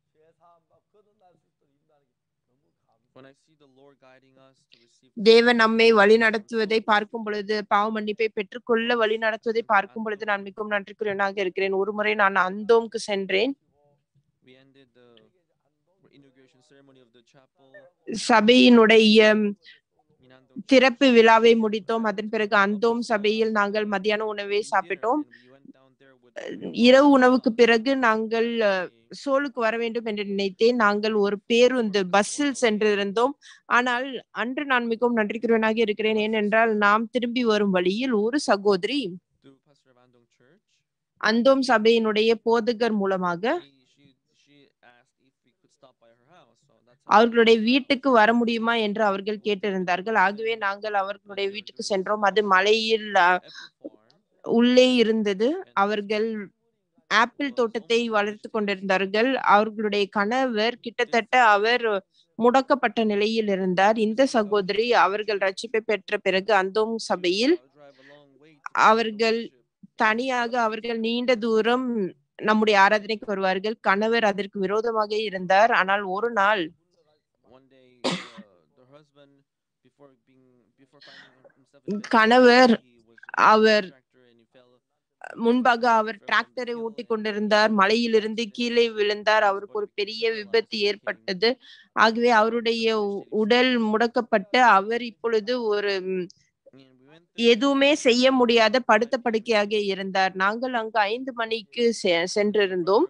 When I see the Lord guiding us to receive தேவன் நம்மை வழி நடத்துவதை பார்க்கும் பொழுது பாவ மன்னிப்பை பெற்றுக்கொள்ள வழி நடத்துவதை பார்க்கும் பொழுது நான் மிகவும் நன்றிக்குரியவனாக இருக்கிறேன் ஒரு முறை நான் அந்தோம்க்கு சென்றேன் we ended the inauguration ceremony of the chapel சபையினுடைய in Andong திறப்பு விழாவை முடித்தோம் அதன் பிறகு அந்தோம் சபையில் நாங்கள் மத்தியான உணவை சாப்பிட்டோம் இரவு உணவுக்கு பிறகு நாங்கள் அஹ், சோலுக்கு வர வேண்டும் என்று நினைத்தேன் நாங்கள் ஒரு பேருந்து பஸ்ஸில் சென்றிருந்தோம் ஆனால் அன்று நான் மிகவும் நன்றிக்குரியவனாக இருக்கிறேன் ஏனென்றால் நாம் திரும்பி வரும் வழியில் ஒரு சகோதரி to pastor of Andong Church. அந்தோம் சபையினுடைய போதகர் மூலமாக She, she, she asked if we could stop by her house. So that's how அவர்களுடைய வீட்டுக்கு வர முடியுமா என்று அவர்கள் கேட்டிருந்தார்கள் ஆகவே நாங்கள் அவர்களுடைய வீட்டுக்கு சென்றோம் அது மலையில் அஹ், Apple farm. உள்ளே இருந்தது அவர்கள் ஆப்பிள் தோட்டத்தை வளர்த்து கொண்டிருந்தார்கள் அவர்களுடைய கணவர் கிட்டத்தட்ட அவர் முடக்கப்பட்ட நிலையில் இருந்தார் இந்த சகோதரி அவர்கள் ரட்சிப்பை பெற்ற பிறகு அந்தோம் சபையில் I'll drive a long way to அவர்கள் worship. தனியாக அவர்கள் நீண்ட தூரம் நம்முடைய ஆராதனைக்கு வருவார்கள் கணவர் அதற்கு விரோதமாக இருந்தார் ஆனால் ஒரு நாள் One day, uh, the husband, before being, before finding himself in bed, கணவர் he was our tractor and he fell. முன்பாக அவர் டிராக்டரை ஓட்டி கொண்டிருந்தார் மலையிலிருந்து கீழே விழுந்தார் அவருக்கு ஒரு பெரிய விபத்து ஏற்பட்டது ஆகவே அவருடைய உ- உடல் முடக்கப்பட்டு அவர் இப்பொழுது ஒரு ம், And we went எதுவுமே செய்ய முடியாத படுத்த படுக்கையாக இருந்தார் நாங்கள் அங்கு ஐந்து மணிக்கு செ- சென்றிருந்தோம்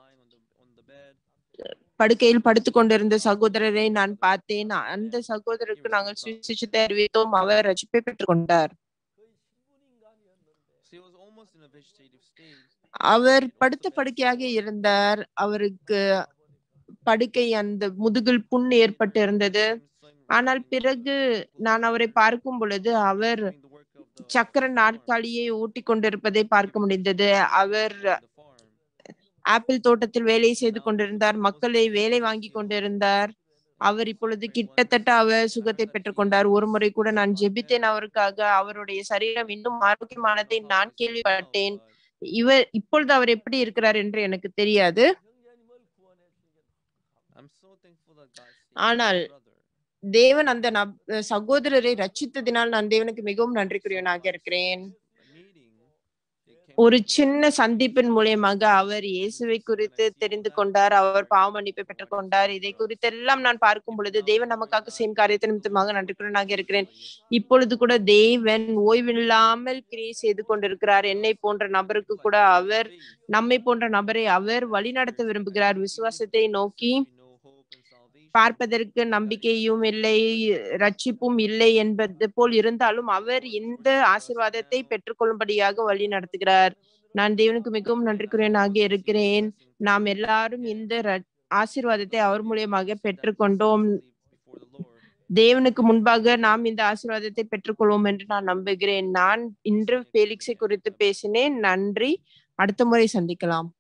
படுக்கையில் படுத்து கொண்டிருந்த சகோதரரை நான் பார்த்தேன் அந்த சகோதரருக்கு நாங்கள் சுவிசேஷத்தை அறிவித்தோம் அவர் ரட்சிப்பை பெற்றுக் கொண்டார் அவர் படுத்த படுக்கையாக இருந்தார் அவருக்கு படுக்கை அந்த முதுகில் புண் ஏற்பட்டு இருந்தது ஆனால் பிறகு நான் அவரை பார்க்கும் பொழுது அவர் சக்கர நாற்காலியை ஊட்டி கொண்டிருப்பதை பார்க்க முடிந்தது அவர் ஆப்பிள் தோட்டத்தில் வேலை செய்து கொண்டிருந்தார் மக்களை வேலை வாங்கி கொண்டிருந்தார் அவர் இப்பொழுது கிட்டத்தட்ட அவர் சுகத்தை பெற்றுக்கொண்டார் ஒரு முறை கூட நான் ஜெபித்தேன் அவருக்காக அவருடைய சரீரம் இன்னும் ஆரோக்கியமானதை நான் கேள்விப்பட்டேன் இவர் இப்பொழுது அவர் எப்படி இருக்கிறார் என்று எனக்கு தெரியாது ஆனால் தேவன் அந்த நப்- சகோதரரை ரட்சித்ததினால் நான் தேவனுக்கு மிகவும் நன்றிக்குரியவனாக இருக்கிறேன் ஒரு சின்ன சந்திப்பின் மூலியமாக அவர் இயேசுவை குறித்து தெரிந்து கொண்டார் அவர் பாவ மன்னிப்பை பெற்றுக் கொண்டார் இதை குறித்தெல்லாம் நான் பார்க்கும் பொழுது தேவன் நமக்காக செய்யும் காரியத்தை நிமித்தமாக நன்றிக்குரியவனாக இருக்கிறேன் இப்பொழுது கூட தேவன் ஓய்வில்லாமல் கிரியை செய்து கொண்டிருக்கிறார் என்னை போன்ற நபருக்கு கூட அவர் நம்மை போன்ற நபரை அவர் வழிநடத்த விரும்புகிறார் விசுவாசத்தை நோக்கி பார்ப்பதற்கு நம்பிக்கையும் இல்லை ரட்சிப்பும் இல்லை என்பது போல் இருந்தாலும் அவர் இந்த ஆசீர்வாதத்தை பெற்றுக்கொள்ளும்படியாக வழி நடத்துகிறார் நான் தேவனுக்கு மிகவும் நன்றிக்குரியனாக இருக்கிறேன் நாம் எல்லாரும் இந்த ர- ஆசீர்வாதத்தை அவர் மூலியமாக பெற்றுக்கொண்டோம் தேவனுக்கு முன்பாக நாம் இந்த ஆசீர்வாதத்தை பெற்றுக்கொள்வோம் என்று நான் நம்புகிறேன் நான் இன்று பேலிக்ஸை குறித்து பேசினேன் நன்றி அடுத்த முறை சந்திக்கலாம்